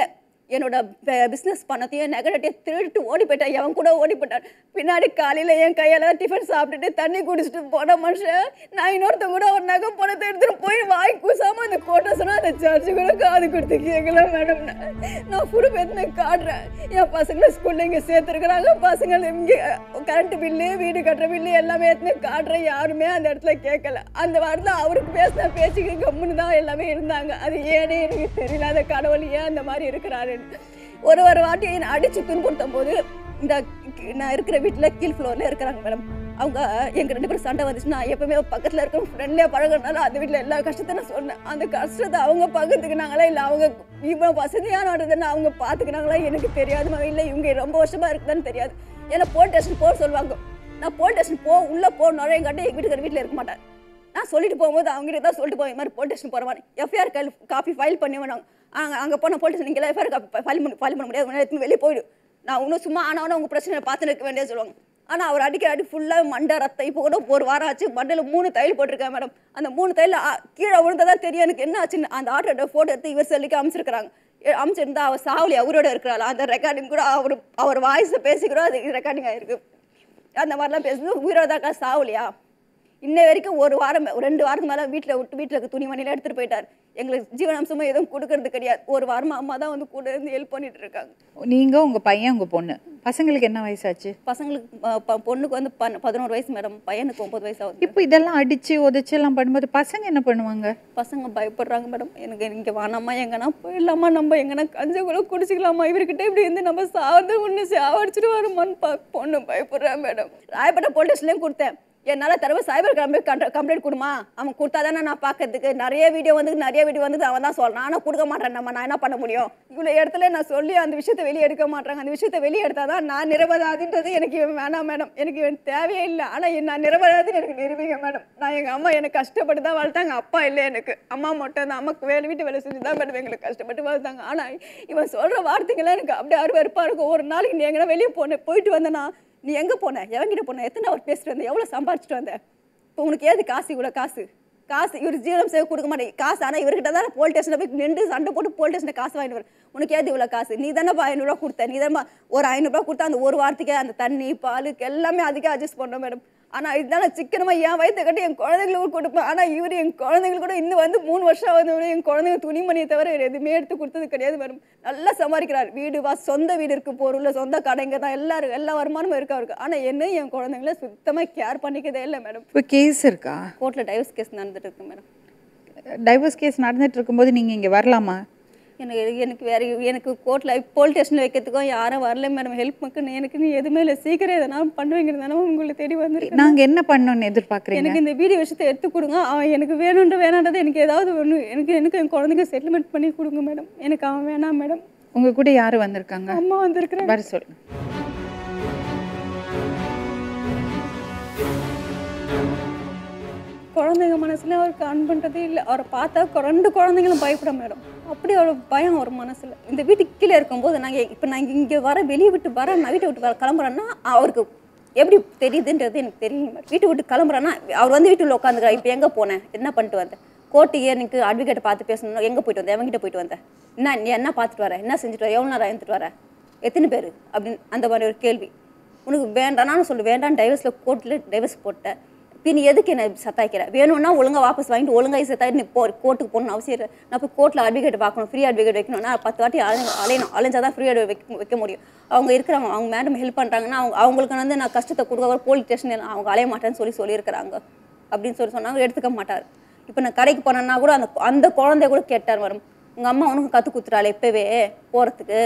என்னோட பிஸ்னஸ் பணத்தையும் நெகட்டிவ் திருட்டு ஓடி போயிட்டான் எவன் கூட ஓடி போயிட்டான் பின்னாடி காலையில் என் கையால் டிஃபன் சாப்பிட்டுட்டு தண்ணி குடிச்சிட்டு போன மனுஷன் நான் இன்னொருத்தன் கூட ஒரு நகை பணத்தை எடுத்துட்டு போய் வாய் கூசாமல் அந்த கோட்டை சொன்னால் அந்த சர்ச்சு கூட காது கொடுத்து கேட்கல மேடம் நான் ஃபுடு பேத்து காட்டுறேன் என் பசங்களை ஸ்கூலில் இங்கே சேர்த்துருக்குறாங்க பசங்க இங்கே கரண்ட் பில்லு வீடு கட்டுற பில்லு எல்லாமே எடுத்துன்னு காட்டுறேன் யாருமே அந்த இடத்துல கேட்கல அந்த வாரத்தில் அவருக்கு பேசின பேச்சுக்கு கம்முன்னு தான் எல்லாமே இருந்தாங்க அது ஏனே எனக்கு தெரியல அந்த கடவுள் ஏன் அந்த மாதிரி இருக்கிறாருன்னு ஒரு ஒரு வாட்டி என்னை அடித்து துன்புறுத்தும் போது இந்த நான் இருக்கிற வீட்டில் கீழ் ஃப்ளோரில் இருக்கிறாங்க மேடம் அவங்க எங்கள் ரெண்டு பேரும் சண்டை வந்துச்சுன்னா எப்பவுமே பக்கத்தில் இருக்கிற ஃப்ரெண்ட்லேயே பழகுறதுனால அந்த வீட்டில் எல்லா கஷ்டத்தையும் நான் சொன்னேன் அந்த கஷ்டத்தை அவங்க பகிர்ந்துக்கினாங்களா இல்லை அவங்க இவ்வளோ வசதியான ஆடுறதுன்னு அவங்க பார்த்துக்கினாங்களா எனக்கு தெரியாது இல்லை இவங்க ரொம்ப வருஷமாக இருக்குதான்னு தெரியாது ஏன்னா போலீஸ் ஸ்டேஷன் போக சொல்லுவாங்க நான் போலீஸ் ஸ்டேஷன் போ உள்ளே போ நுழையங்காட்டி எங்கள் வீட்டுக்கார வீட்டில் இருக்க மாட்டேன் நான் சொல்லிட்டு போகும்போது அவங்ககிட்ட தான் சொல்லிட்டு போவேன் இந்த மாதிரி போலீஸ் ஸ்டேஷன் போகிற மாதிரி எஃப்ஐஆர் கல் காப்பி ஃபைல் பண்ணி வேணாங்க அங்கே அங்கே போன போலீஸ் ஸ்டேஷன் நீங்கள் எஃப்ஐஆர் காப்பி ஃபைல் பண்ணி ஃபைல் பண்ண முடியாது எடுத்து வெளியே போயிடும் நான் இன்னும் சும்மா ஆனால் உங்கள் பிரச்சனை பார்த்துன்னு இருக்க வேண்டியது சொல்லுவாங்க ஆனால் அவர் அடிக்கிற அடி ஃபுல்லாக மண்டை ரத்தம் இப்போ கூட ஒரு வாரம் ஆச்சு மண்டையில் மூணு தையல் போட்டிருக்கேன் மேடம் அந்த மூணு தையல் ஆ, கீழே விழுந்ததா தெரியும் எனக்கு என்ன ஆச்சுன்னு அந்த ஆட்டோட ஃபோட்டோ எடுத்து இவர் சொல்லிக்கு அமைச்சிருக்கிறாங்க எ- அமைச்சிருந்தா அவர் சாவலி அவரோட இருக்கிறாள் அந்த ரெக்கார்டிங் கூட அவர் அவர் வாய்ஸில் பேசிக்கிறோம் அது ரெக்கார்டிங் ஆயிருக்கு அந்த மாதிரிலாம் பேசுறது உயிரோதாக்கா சாவலியா இன்ன வரைக்கும் ஒரு வாரம் ஒரு ரெண்டு வாரத்துக்கு மேலே வீட்டில் விட்டு வீட்டில் இருக்க துணிமணிலாம் எடுத்துகிட்டு போயிட்டார் எங்களுக்கு ஜீவனாம்சமாக எதுவும் கொடுக்கறது கிடையாது ஒரு வாரமாக அம்மா தான் வந்து கூட இருந்து ஹெல்ப் பண்ணிட்டு இருக்காங்க நீங்க உங்க பையன் உங்க பொண்ணு பசங்களுக்கு என்ன வயசாச்சு பசங்களுக்கு ப- ப- பொண்ணுக்கு வந்து பன் பதினோரு வயசு மேடம் பையனுக்கு ஒம்பது வயசு ஆகுது இப்போ இதெல்லாம் அடிச்சு உதைச்சு எல்லாம் பண்ணும்போது பசங்க என்ன பண்ணுவாங்க பசங்க பயப்படுறாங்க மேடம் எனக்கு இங்கே வேணாமா எங்கன்னா போயிடலாமா நம்ம எங்கன்னா கஞ்ச கூட குடிச்சிக்கலாமா இவர்கிட்ட இப்படி இருந்து நம்ம சாவது ஒன்று சாவடிச்சிட்டு வருமான்னு பா பொண்ணு பயப்படுறேன் மேடம் ராயப்பேட்டை போலீஸ் ஸ்டேஷன்லேயும் கொடுத்தேன் என்னால் தடவை சைபர் கிரைம் கம்ப்ளைண்ட் கொடுமா அவன் கொடுத்தா தானே நான் பார்க்கறதுக்கு நிறைய வீடியோ வந்து நிறைய வீடியோ வந்து அவன் தான் சொல்கிறான் ஆனால் கொடுக்க மாட்டேன் நம்ம நான் என்ன பண்ண முடியும் இவ்வளோ இடத்துல நான் சொல்லி அந்த விஷயத்தை வெளியே எடுக்க மாட்டாங்க அந்த விஷயத்தை வெளியே எடுத்தால் தான் நான் நிரபராதின்றது எனக்கு இவன் வேணாம் மேடம் எனக்கு இவன் தேவையே இல்லை ஆனால் நான் நிரபராதின்னு எனக்கு நிரூபிங்க மேடம் நான் எங்கள் அம்மா எனக்கு கஷ்டப்பட்டு தான் வளர்த்தாங்க அப்பா இல்லை எனக்கு அம்மா மட்டும் தான் அம்மாக்கு வேலை வீட்டு வேலை செஞ்சு தான் மேடம் எங்களுக்கு கஷ்டப்பட்டு வளர்த்தாங்க ஆனால் இவன் சொல்கிற வார்த்தைங்களாம் எனக்கு அப்படியே அருவருப்பாக இருக்கும் ஒரு நாளைக்கு நீ எங்கன்னா வெளியே போனேன் போயிட்டு வந்தேன்னா நீ எங்கே போன எவங்கிட்ட போன எத்தனை அவர் பேசிட்டு வந்த எவ்வளோ சம்பாரிச்சிட்டு வந்த இப்போ உனக்கு ஏது காசு இவ்வளோ காசு காசு இவர் ஜீவனம் சேவை கொடுக்க மாட்டேன் காசு ஆனால் இவர்கிட்ட தான் போலீஸ் ஸ்டேஷனில் போய் நின்று சண்டை போட்டு போலீஸ் ஸ்டேஷனில் காசு வாங்கிட்டு வர உனக்கு ஏது இவ்வளோ காசு நீ தானேப்பா ஐநூறுரூவா கொடுத்த நீ தானே ஒரு ஐநூறுரூவா கொடுத்தா அந்த ஒரு வாரத்துக்கே அந்த தண்ணி பாலுக்கு எல்லாமே அதுக்கே அட்ஜஸ்ட் பண்ணோம் மேடம் ஆனால் இதனால சிக்கனமாக என் வயிற்று கட்டி என் குழந்தைங்களுக்கு கொடுப்பேன் ஆனால் இவர் என் குழந்தைங்களுக்கு கூட இன்னும் வந்து மூணு வருஷம் ஆகுது என் குழந்தைங்க துணிமணியை தவிர வேறு எதுவுமே எடுத்து கொடுத்தது கிடையாது மேடம் நல்லா சம்பாதிக்கிறார் வீடு வா சொந்த வீடு இருக்கு பொருள் சொந்த கடைங்க தான் எல்லாரும் எல்லா வருமானமும் இருக்கு அவருக்கு ஆனால் என்ன என் குழந்தைங்கள சுத்தமாக கேர் பண்ணிக்கதே இல்லை மேடம் இப்போ கேஸ் இருக்கா கோர்ட்டில் டைவர்ஸ் கேஸ் நடந்துட்டு இருக்கு மேடம் டைவர்ஸ் கேஸ் நடந்துட்டு இருக்கும்போது நீங்க இங்க வரலாமா எனக்கு எனக்கு வேற எனக்கு கோர்ட்டில் போலீஸ் ஸ்டேஷனில் வைக்கிறதுக்கும் யாரும் வரல மேடம் ஹெல்ப்புக்கு எனக்கு நீ எதுவுமே இல்லை சீக்கிரம் எதனா பண்ணுவீங்கிறது தானே உங்களை தேடி வந்திருக்கேன் நாங்க என்ன பண்ணணும்னு எதிர்பார்க்குறீங்க எனக்கு இந்த வீடியோ விஷயத்தை எடுத்து கொடுங்க அவன் எனக்கு வேணுன்ற வேணான்றது எனக்கு ஏதாவது ஒன்று எனக்கு எனக்கு என் குழந்தைங்க செட்டில்மெண்ட் பண்ணி கொடுங்க மேடம் எனக்கு அவன் வேணாம் மேடம் உங்க கூட யாரு வந்திருக்காங்க அம்மா வந்திருக்கிறேன் வர சொல்லுங்க குழந்தைங்க மனசுல அவருக்கு அன்புன்றதே இல்லை அவரை பார்த்தா கொ- ரெண்டு குழந்தைங்களும் பயப்பட மேடம் அப்படி ஒரு பயம் அவர் மனசுல இந்த வீட்டுக்கு கீழே இருக்கும்போது நாங்கள் இப்போ நாங்கள் இங்கே வர வெளியே விட்டு வர நான் வீட்டை விட்டு வர கிளம்புறேன்னா அவருக்கு எப்படி தெரியுதுன்றது எனக்கு தெரியும் madam. வீட்டை விட்டு கிளம்புறேன்னா அவர் வந்து வீட்டுல உட்காந்துக்கிறார் இப்போ எங்கே போனேன் என்ன பண்ணிட்டு வந்தேன் கோர்ட்டு எனக்கு அட்வொகேட்டை பார்த்து பேசணும் எங்கே போயிட்டு வந்தேன் எவங்கிட்ட போயிட்டு வந்தேன் என்ன நீ என்ன பார்த்துட்டு வர என்ன செஞ்சுட்டு வர எவ்வளோ நேரம் இருந்துட்டு வர எத்தனை பேர் அப்படின்னு அந்த மாதிரி ஒரு கேள்வி உனக்கு வேண்டாம்னு சொல்லு வேண்டாம் டைவர்ஸில் கோர்ட்டில் டைவர்ஸ் போட்டேன் பின் எதுக்கு என்ன சத்தாய்க்கிற வேணும்னா ஒழுங்கா வாபஸ் வாங்கிட்டு ஒழுங்கா சத்தாய் நீ போ கோர்ட்டுக்கு போகணும் அவசியம் இல்லை நான் போய் கோர்ட்டில் அட்வொகேட் பார்க்கணும் ஃப்ரீ அட்வொகேட் வைக்கணும்னா பத்து வாட்டி அலைய அலையணும் அலைஞ்சாதான் ஃப்ரீ அட்வொகேட் வைக்க வைக்க முடியும் அவங்க இருக்கிறவங்க அவங்க மேடம் ஹெல்ப் பண்ணுறாங்கன்னா அவங்க அவங்களுக்கு வந்து நான் கஷ்டத்தை கொடுக்க போலீஸ் ஸ்டேஷன் அவங்க அலைய மாட்டேன்னு சொல்லி சொல்லியிருக்கிறாங்க அப்படின்னு சொல்லி சொன்னாங்க எடுத்துக்க மாட்டார் இப்போ நான் கடைக்கு போனேன்னா கூட அந்த அந்த குழந்தைய கூட கேட்டார் வரும் உங்கள் அம்மா உனக்கு கற்றுக் கொடுத்துறாள் இப்போவே போகிறதுக்கு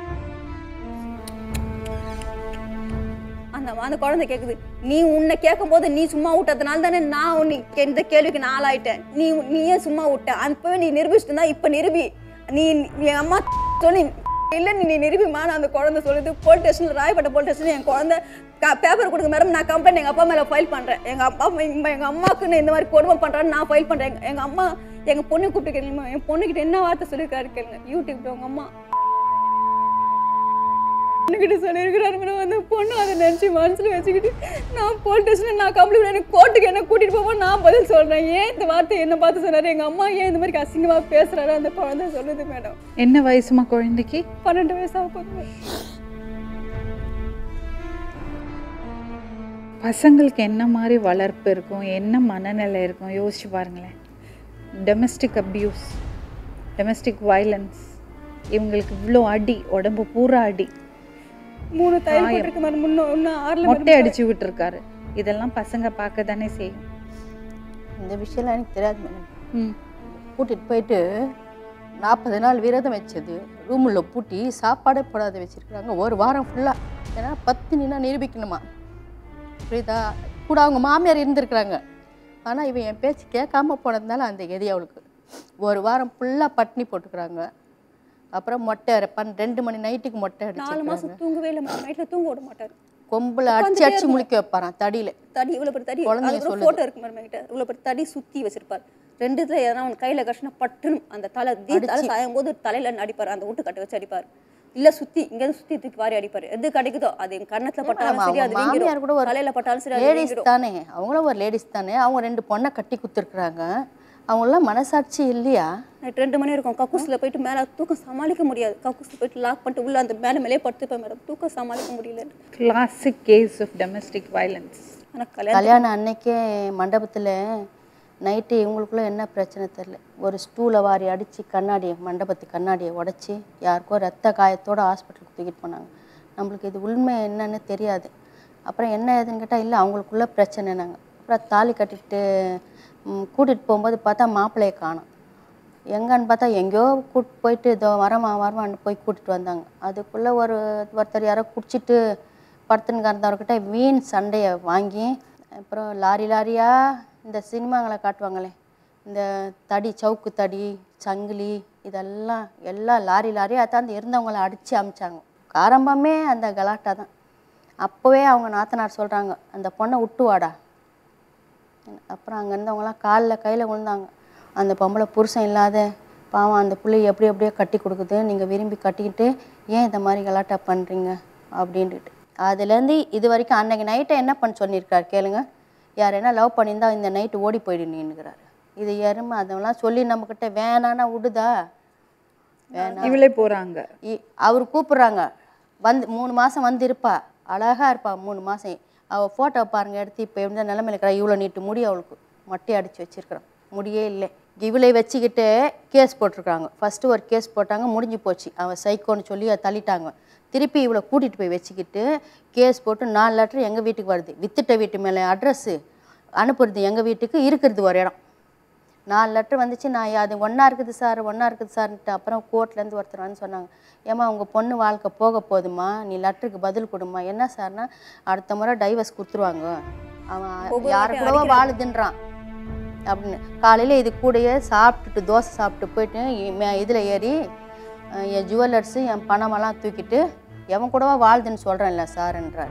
அந்த அந்த குழந்தை கேக்குது நீ உன்னை கேட்கும்போது நீ சும்மா விட்டதுனால தானே நான் உன்னை கே- இந்த கேள்விக்கு நான் ஆளாயிட்டேன் நீ நீயே சும்மா விட்ட அப்பவே நீ நிரூபிச்சுட்டு தான் இப்ப நிரூபி நீ என் அம்மா சொல்லி இல்லை நீ நீ நிரூபிமா நான் அந்த குழந்தை சொல்லுது போலீஸ் ஸ்டேஷனில் ராயப்பட்ட போலீஸ் ஸ்டேஷன் என் குழந்தை பேப்பர் கொடுங்க மேடம் நான் கம்ப்ளைண்ட் எங்கள் அப்பா மேலே ஃபைல் பண்ணுறேன் எங்கள் அப்பா எங்கள் அம்மாவுக்கு நான் இந்த மாதிரி கொடுமை பண்ணுறேன்னு நான் ஃபைல் பண்ணுறேன் எங்கள் அம்மா எங்கள் பொண்ணு கூப்பிட்டு கேளுங்க என் பொண்ணுக்கிட்ட என்ன வார்த்தை சொல்லியிருக்காரு கேளுங்க யூடியூப்ல உங்கள் அம்மா என்கிட்ட சொல்லியிருக்கிறாரு மேடம் அந்த பொண்ணு அதை நினச்சி மனசில் வச்சுக்கிட்டு நான் போலீஸ் ஸ்டேஷனில் நான் கம்ப்ளைண்ட் பண்ணி கோர்ட்டுக்கு என்ன கூட்டிகிட்டு போவோம் நான் பதில் சொல்கிறேன் ஏன் இந்த வார்த்தை என்ன பார்த்து சொன்னார் எங்கள் அம்மா ஏன் இந்த மாதிரி அசிங்கமாக பேசுகிறாரு அந்த குழந்தை சொல்லுது மேடம் என்ன வயசுமா குழந்தைக்கு பன்னெண்டு வயசாக போகுது பசங்களுக்கு என்ன மாதிரி வளர்ப்பு இருக்கும் என்ன மனநிலை இருக்கும் யோசிச்சு பாருங்களேன் டொமஸ்டிக் அப்யூஸ் டொமஸ்டிக் வயலன்ஸ் இவங்களுக்கு இவ்வளோ அடி உடம்பு பூரா அடி மூணு தையல் போட்டிருக்கு மேடம் முன்னும் இன்னும் ஆறில் மொட்டை அடிச்சு விட்டுருக்காரு இதெல்லாம் பசங்க பார்க்க தானே செய்யும் இந்த விஷயம்லாம் எனக்கு தெரியாது மேடம் ம் கூட்டிகிட்டு போயிட்டு நாற்பது நாள் விரதம் வச்சது ரூமில் பூட்டி சாப்பாடே போடாத வச்சுருக்குறாங்க ஒரு வாரம் ஃபுல்லாக ஏன்னா பத்தினா நிரூபிக்கணுமா புரியுதா கூட அவங்க மாமியார் இருந்திருக்கிறாங்க ஆனால் இவன் என் பேச்சு கேட்காம போனதுனால அந்த எதி அவளுக்கு ஒரு வாரம் ஃபுல்லாக பட்னி போட்டுக்கிறாங்க அப்புறம் மொட்டை அரை- பன் ரெண்டு மணி நைட்டுக்கு மொட்டை நாலு அடிச்சு மாதம் தூங்கவே இல்லை மேடம் நைட்டில் தூங்க விட மாட்டார் கொம்பில் அடிச்சு அடிச்சு முழிக்க வைப்பாரான் தடியில் தடி இவ்வளோ பெரிய தடி குழந்தைங்க அதுக்கப்புறம் சொல்லுது. ஃபோட்டோ இருக்கு மேடம் என்கிட்ட இவ்வளோ பெரிய தடி சுற்றி வச்சிருப்பார் ரெண்டு இதில் எதனா அவன் கையில் கஷ்டம் பட்டுன்னு அந்த தலை தீ தலை சாயும் போது தலையில் அடிப்பார் அந்த வீட்டு கட்ட வச்சு அடிப்பார் இல்லை சுற்றி இங்கேருந்து சுற்றி தூக்கி வாரி அடிப்பார் எது கிடைக்குதோ அது என் கன்னத்தில் பட்டாலும் சரி அது மாமியார் கூட வீங்கிடும் ஒரு தலையில் பட்டாலும் சரி அது லேடிஸ் வீங்கிடும் தானே அவங்களும் ஒரு லேடிஸ் தானே அவங்க ரெண்டு பொண்ணை கட்டி குத்துருக்குறாங்க அவங்களாம் மனசாட்சி இல்லையா நைட் ரெண்டு மணி இருக்கும் கக்கூஸில் போயிட்டு மேலே தூக்கம் சமாளிக்க முடியாது கக்கூஸில் போயிட்டு லாக் பண்ணிட்டு உள்ள அந்த மேலே மேலே படுத்துப்பேன் மேடம் தூக்கம் சமாளிக்க முடியல classic case of domestic violence ஆனால் கல்யாணம் கல்யாணம் அன்னைக்கே மண்டபத்தில் நைட்டு இவங்களுக்குள்ள என்ன பிரச்சனை தெரில ஒரு ஸ்டூலை வாரி அடித்து கண்ணாடியை மண்டபத்து கண்ணாடியை உடச்சி யாருக்கோ ரத்த காயத்தோட ஹாஸ்பிட்டலுக்கு தூக்கிட்டு போனாங்க நம்மளுக்கு இது உண்மை என்னன்னு தெரியாது அப்புறம் என்ன ஏதுன்னு கேட்டால் இல்லை அவங்களுக்குள்ள பிரச்சனை நாங்கள் அப்புறம் தாலி கட்டிட்டு கூட்டிகிட்டு போகும்போது பார்த்தா மாப்பிள்ளையை காணோம் எங்கன்னு பார்த்தா எங்கேயோ கூட்டு போயிட்டு இதோ வரமா வரமான்னு போய் கூட்டிட்டு வந்தாங்க அதுக்குள்ளே ஒரு ஒருத்தர் யாரோ குடிச்சிட்டு படுத்துன்னு கிடந்தவர்கிட்ட வீண் சண்டையை வாங்கி அப்புறம் லாரி லாரியாக இந்த சினிமாங்களை காட்டுவாங்களே இந்த தடி சவுக்கு தடி சங்கிலி இதெல்லாம் எல்லாம் லாரி லாரியாக தான் இருந்தவங்கள அடித்து அமிச்சாங்க ஆரம்பமே அந்த கலாட்டா தான் அப்போவே அவங்க நாத்தனார் சொல்கிறாங்க அந்த பொண்ணை விட்டு வாடா அப்புறம் அங்கே இருந்தவங்களாம் காலில் கையில் விழுந்தாங்க அந்த பொம்பளை புருஷன் இல்லாத பாவம் அந்த பிள்ளைய எப்படி எப்படியோ கட்டி கொடுக்குது நீங்கள் விரும்பி கட்டிக்கிட்டு ஏன் இந்த மாதிரி கலாட்டா பண்ணுறீங்க அப்படின்ட்டு அதுலேருந்து இது வரைக்கும் அன்னைக்கு நைட்டை என்ன பண்ண சொல்லியிருக்காரு கேளுங்க யார் என்ன லவ் பண்ணியிருந்தா இந்த நைட்டு ஓடி போயிடு நின்னுக்கிறாரு இது எருமை அதெல்லாம் சொல்லி நம்மக்கிட்ட வேணான்னா விடுதா வேணாம் இவளே போறாங்க இ- அவர் கூப்பிடுறாங்க வந்து மூணு மாதம் வந்து இருப்பா அழகாக இருப்பா மூணு மாதம் அவள் ஃபோட்டோ பாருங்க எடுத்து இப்போ எந்த நிலமையில இருக்கிறா இவ்வளோ நீட்டு முடி அவளுக்கு மொட்டை அடித்து வச்சிருக்கிறான் முடியே இல்லை இவளை வச்சுக்கிட்டு கேஸ் போட்டிருக்காங்க ஃபஸ்ட்டு ஒரு கேஸ் போட்டாங்க முடிஞ்சு போச்சு அவன் சைக்கோன்னு சொல்லி அதை தள்ளிட்டாங்க திருப்பி இவளை கூட்டிகிட்டு போய் வச்சுக்கிட்டு கேஸ் போட்டு நாலு லெட்டர் எங்கள் வீட்டுக்கு வருது வித்துட்ட வீட்டு மேலே அட்ரஸ்ஸு அனுப்புறது எங்கள் வீட்டுக்கு இருக்கிறது ஒரு இடம் நாலு லெட்டர் வந்துச்சு நான் அது ஒன்றா இருக்குது சார் ஒன்றா இருக்குது சார்ன்ட்டு அப்புறம் கோர்ட்லேருந்து ஒருத்தர் வந்து சொன்னாங்க ஏம்மா உங்கள் பொண்ணு வாழ்க்கை போக போதுமா நீ லெட்டருக்கு பதில் கொடுமா என்ன சார்னா அடுத்த முறை டைவர்ஸ் கொடுத்துருவாங்க அவன் யாரு கூடவோ வாழுதுன்றான் அப்படின்னு காலையில் இது கூடயே சாப்பிட்டுட்டு தோசை சாப்பிட்டு போயிட்டு இதில் ஏறி அஹ், என் ஜுவல்லர்ஸு என் பணமெல்லாம் தூக்கிட்டு எவன் கூடவா வாழுதுன்னு சொல்கிறேன்ல சார்ன்றார்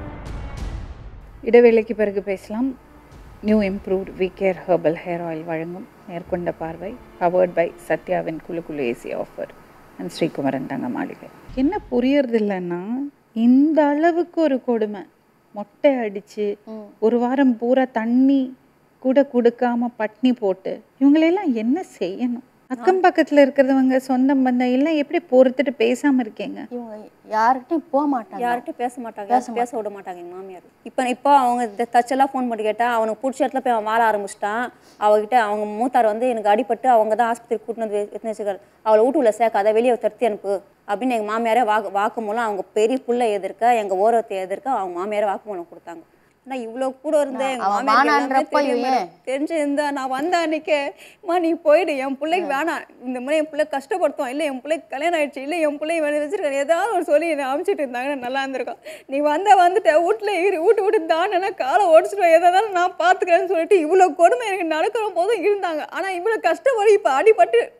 இடைவேளைக்கு பிறகு பேசலாம் new improved V care herbal hair oil வழங்கும் மேற்கொண்ட பார்வை பவர்ட் பை சத்யாவின் குழு குழு ஏசி ஆஃபர் அண்ட் ஸ்ரீகுமரன் தங்க மாளிகை என்ன புரியறது இல்லைன்னா இந்த அளவுக்கு ஒரு கொடுமை மொட்டை அடிச்சு ஒரு வாரம் பூரா தண்ணி கூட கொடுக்காம பட்னி போட்டு இவங்களெல்லாம் என்ன செய்யணும் அக்கம் பக்கத்துல இருக்கிறவங்க சொந்தம் பந்தம் எல்லாம் எப்படி பொறுத்துட்டு பேசாம இருக்கீங்க இவங்க யார்கிட்டையும் போக மாட்டாங்க யார்கிட்டயும் பேச மாட்டாங்க யாரும் பேச விட மாட்டாங்க எங்கள் மாமியார் இப்போ இப்போ அவங்க இந்த தச்செல்லாம் ஃபோன் பண்ணி கேட்டா அவனுக்கு பிடிச்ச இடத்துல போய் அவன் வாழ ஆரம்பிச்சிட்டான் அவகிட்ட அவங்க மூத்தார் வந்து எனக்கு அடிபட்டு அவங்க தான் ஆஸ்பத்திரி கூட்டினு வந்து எடுத்து வச்சுக்காரு அவளை வீட்டுக்குள்ள சேர்க்காத வெளியே தடுத்து அனுப்பு அப்படின்னு எங்கள் மாமியாரே வாக்கு வாக்குமூலம் அவங்க பெரிய புள்ள எதிர்க்க எங்கள் ஓரத்தை எதிர்க்க அவங்க மாமியாரே வாக்குமூலம் கொடுத்தாங்க ஆனால் இவ்வளோ கூட இருந்தேன் எங்கள் அவன் மாமியாருக்கு எல்லாமே வானான்றப்ப தெரியும் இவன் மேடம். தெரிஞ்சிருந்தா நான் வந்த அன்னைக்கே அம்மா நீ போயிடு என் பிள்ளைக்கு வேணாம் இந்த மாதிரி என் பிள்ளை கஷ்டப்படுத்தும் இல்லை என் பிள்ளைக்கு கல்யாணம் ஆயிடுச்சு இல்லை என் பிள்ளை வேணும் வச்சிருக்கேன் ஏதாவது ஒரு சொல்லி என்னை அமுச்சிட்டு இருந்தாங்கன்னா நல்லா இருந்திருக்கும் நீ வந்த வந்துட்ட வீட்டில் இரு வீட்டு விட்டு தானேன்னா காலை ஓடிச்சிடுவேன் எதாவது நான் பார்த்துக்கிறேன்னு சொல்லிட்டு இவ்வளோ கொடுமை எனக்கு நடக்கிற போதும் இருந்தாங்க ஆனால் இவ்வளோ கஷ்டப்படி இப்போ அடிபட்டு அ-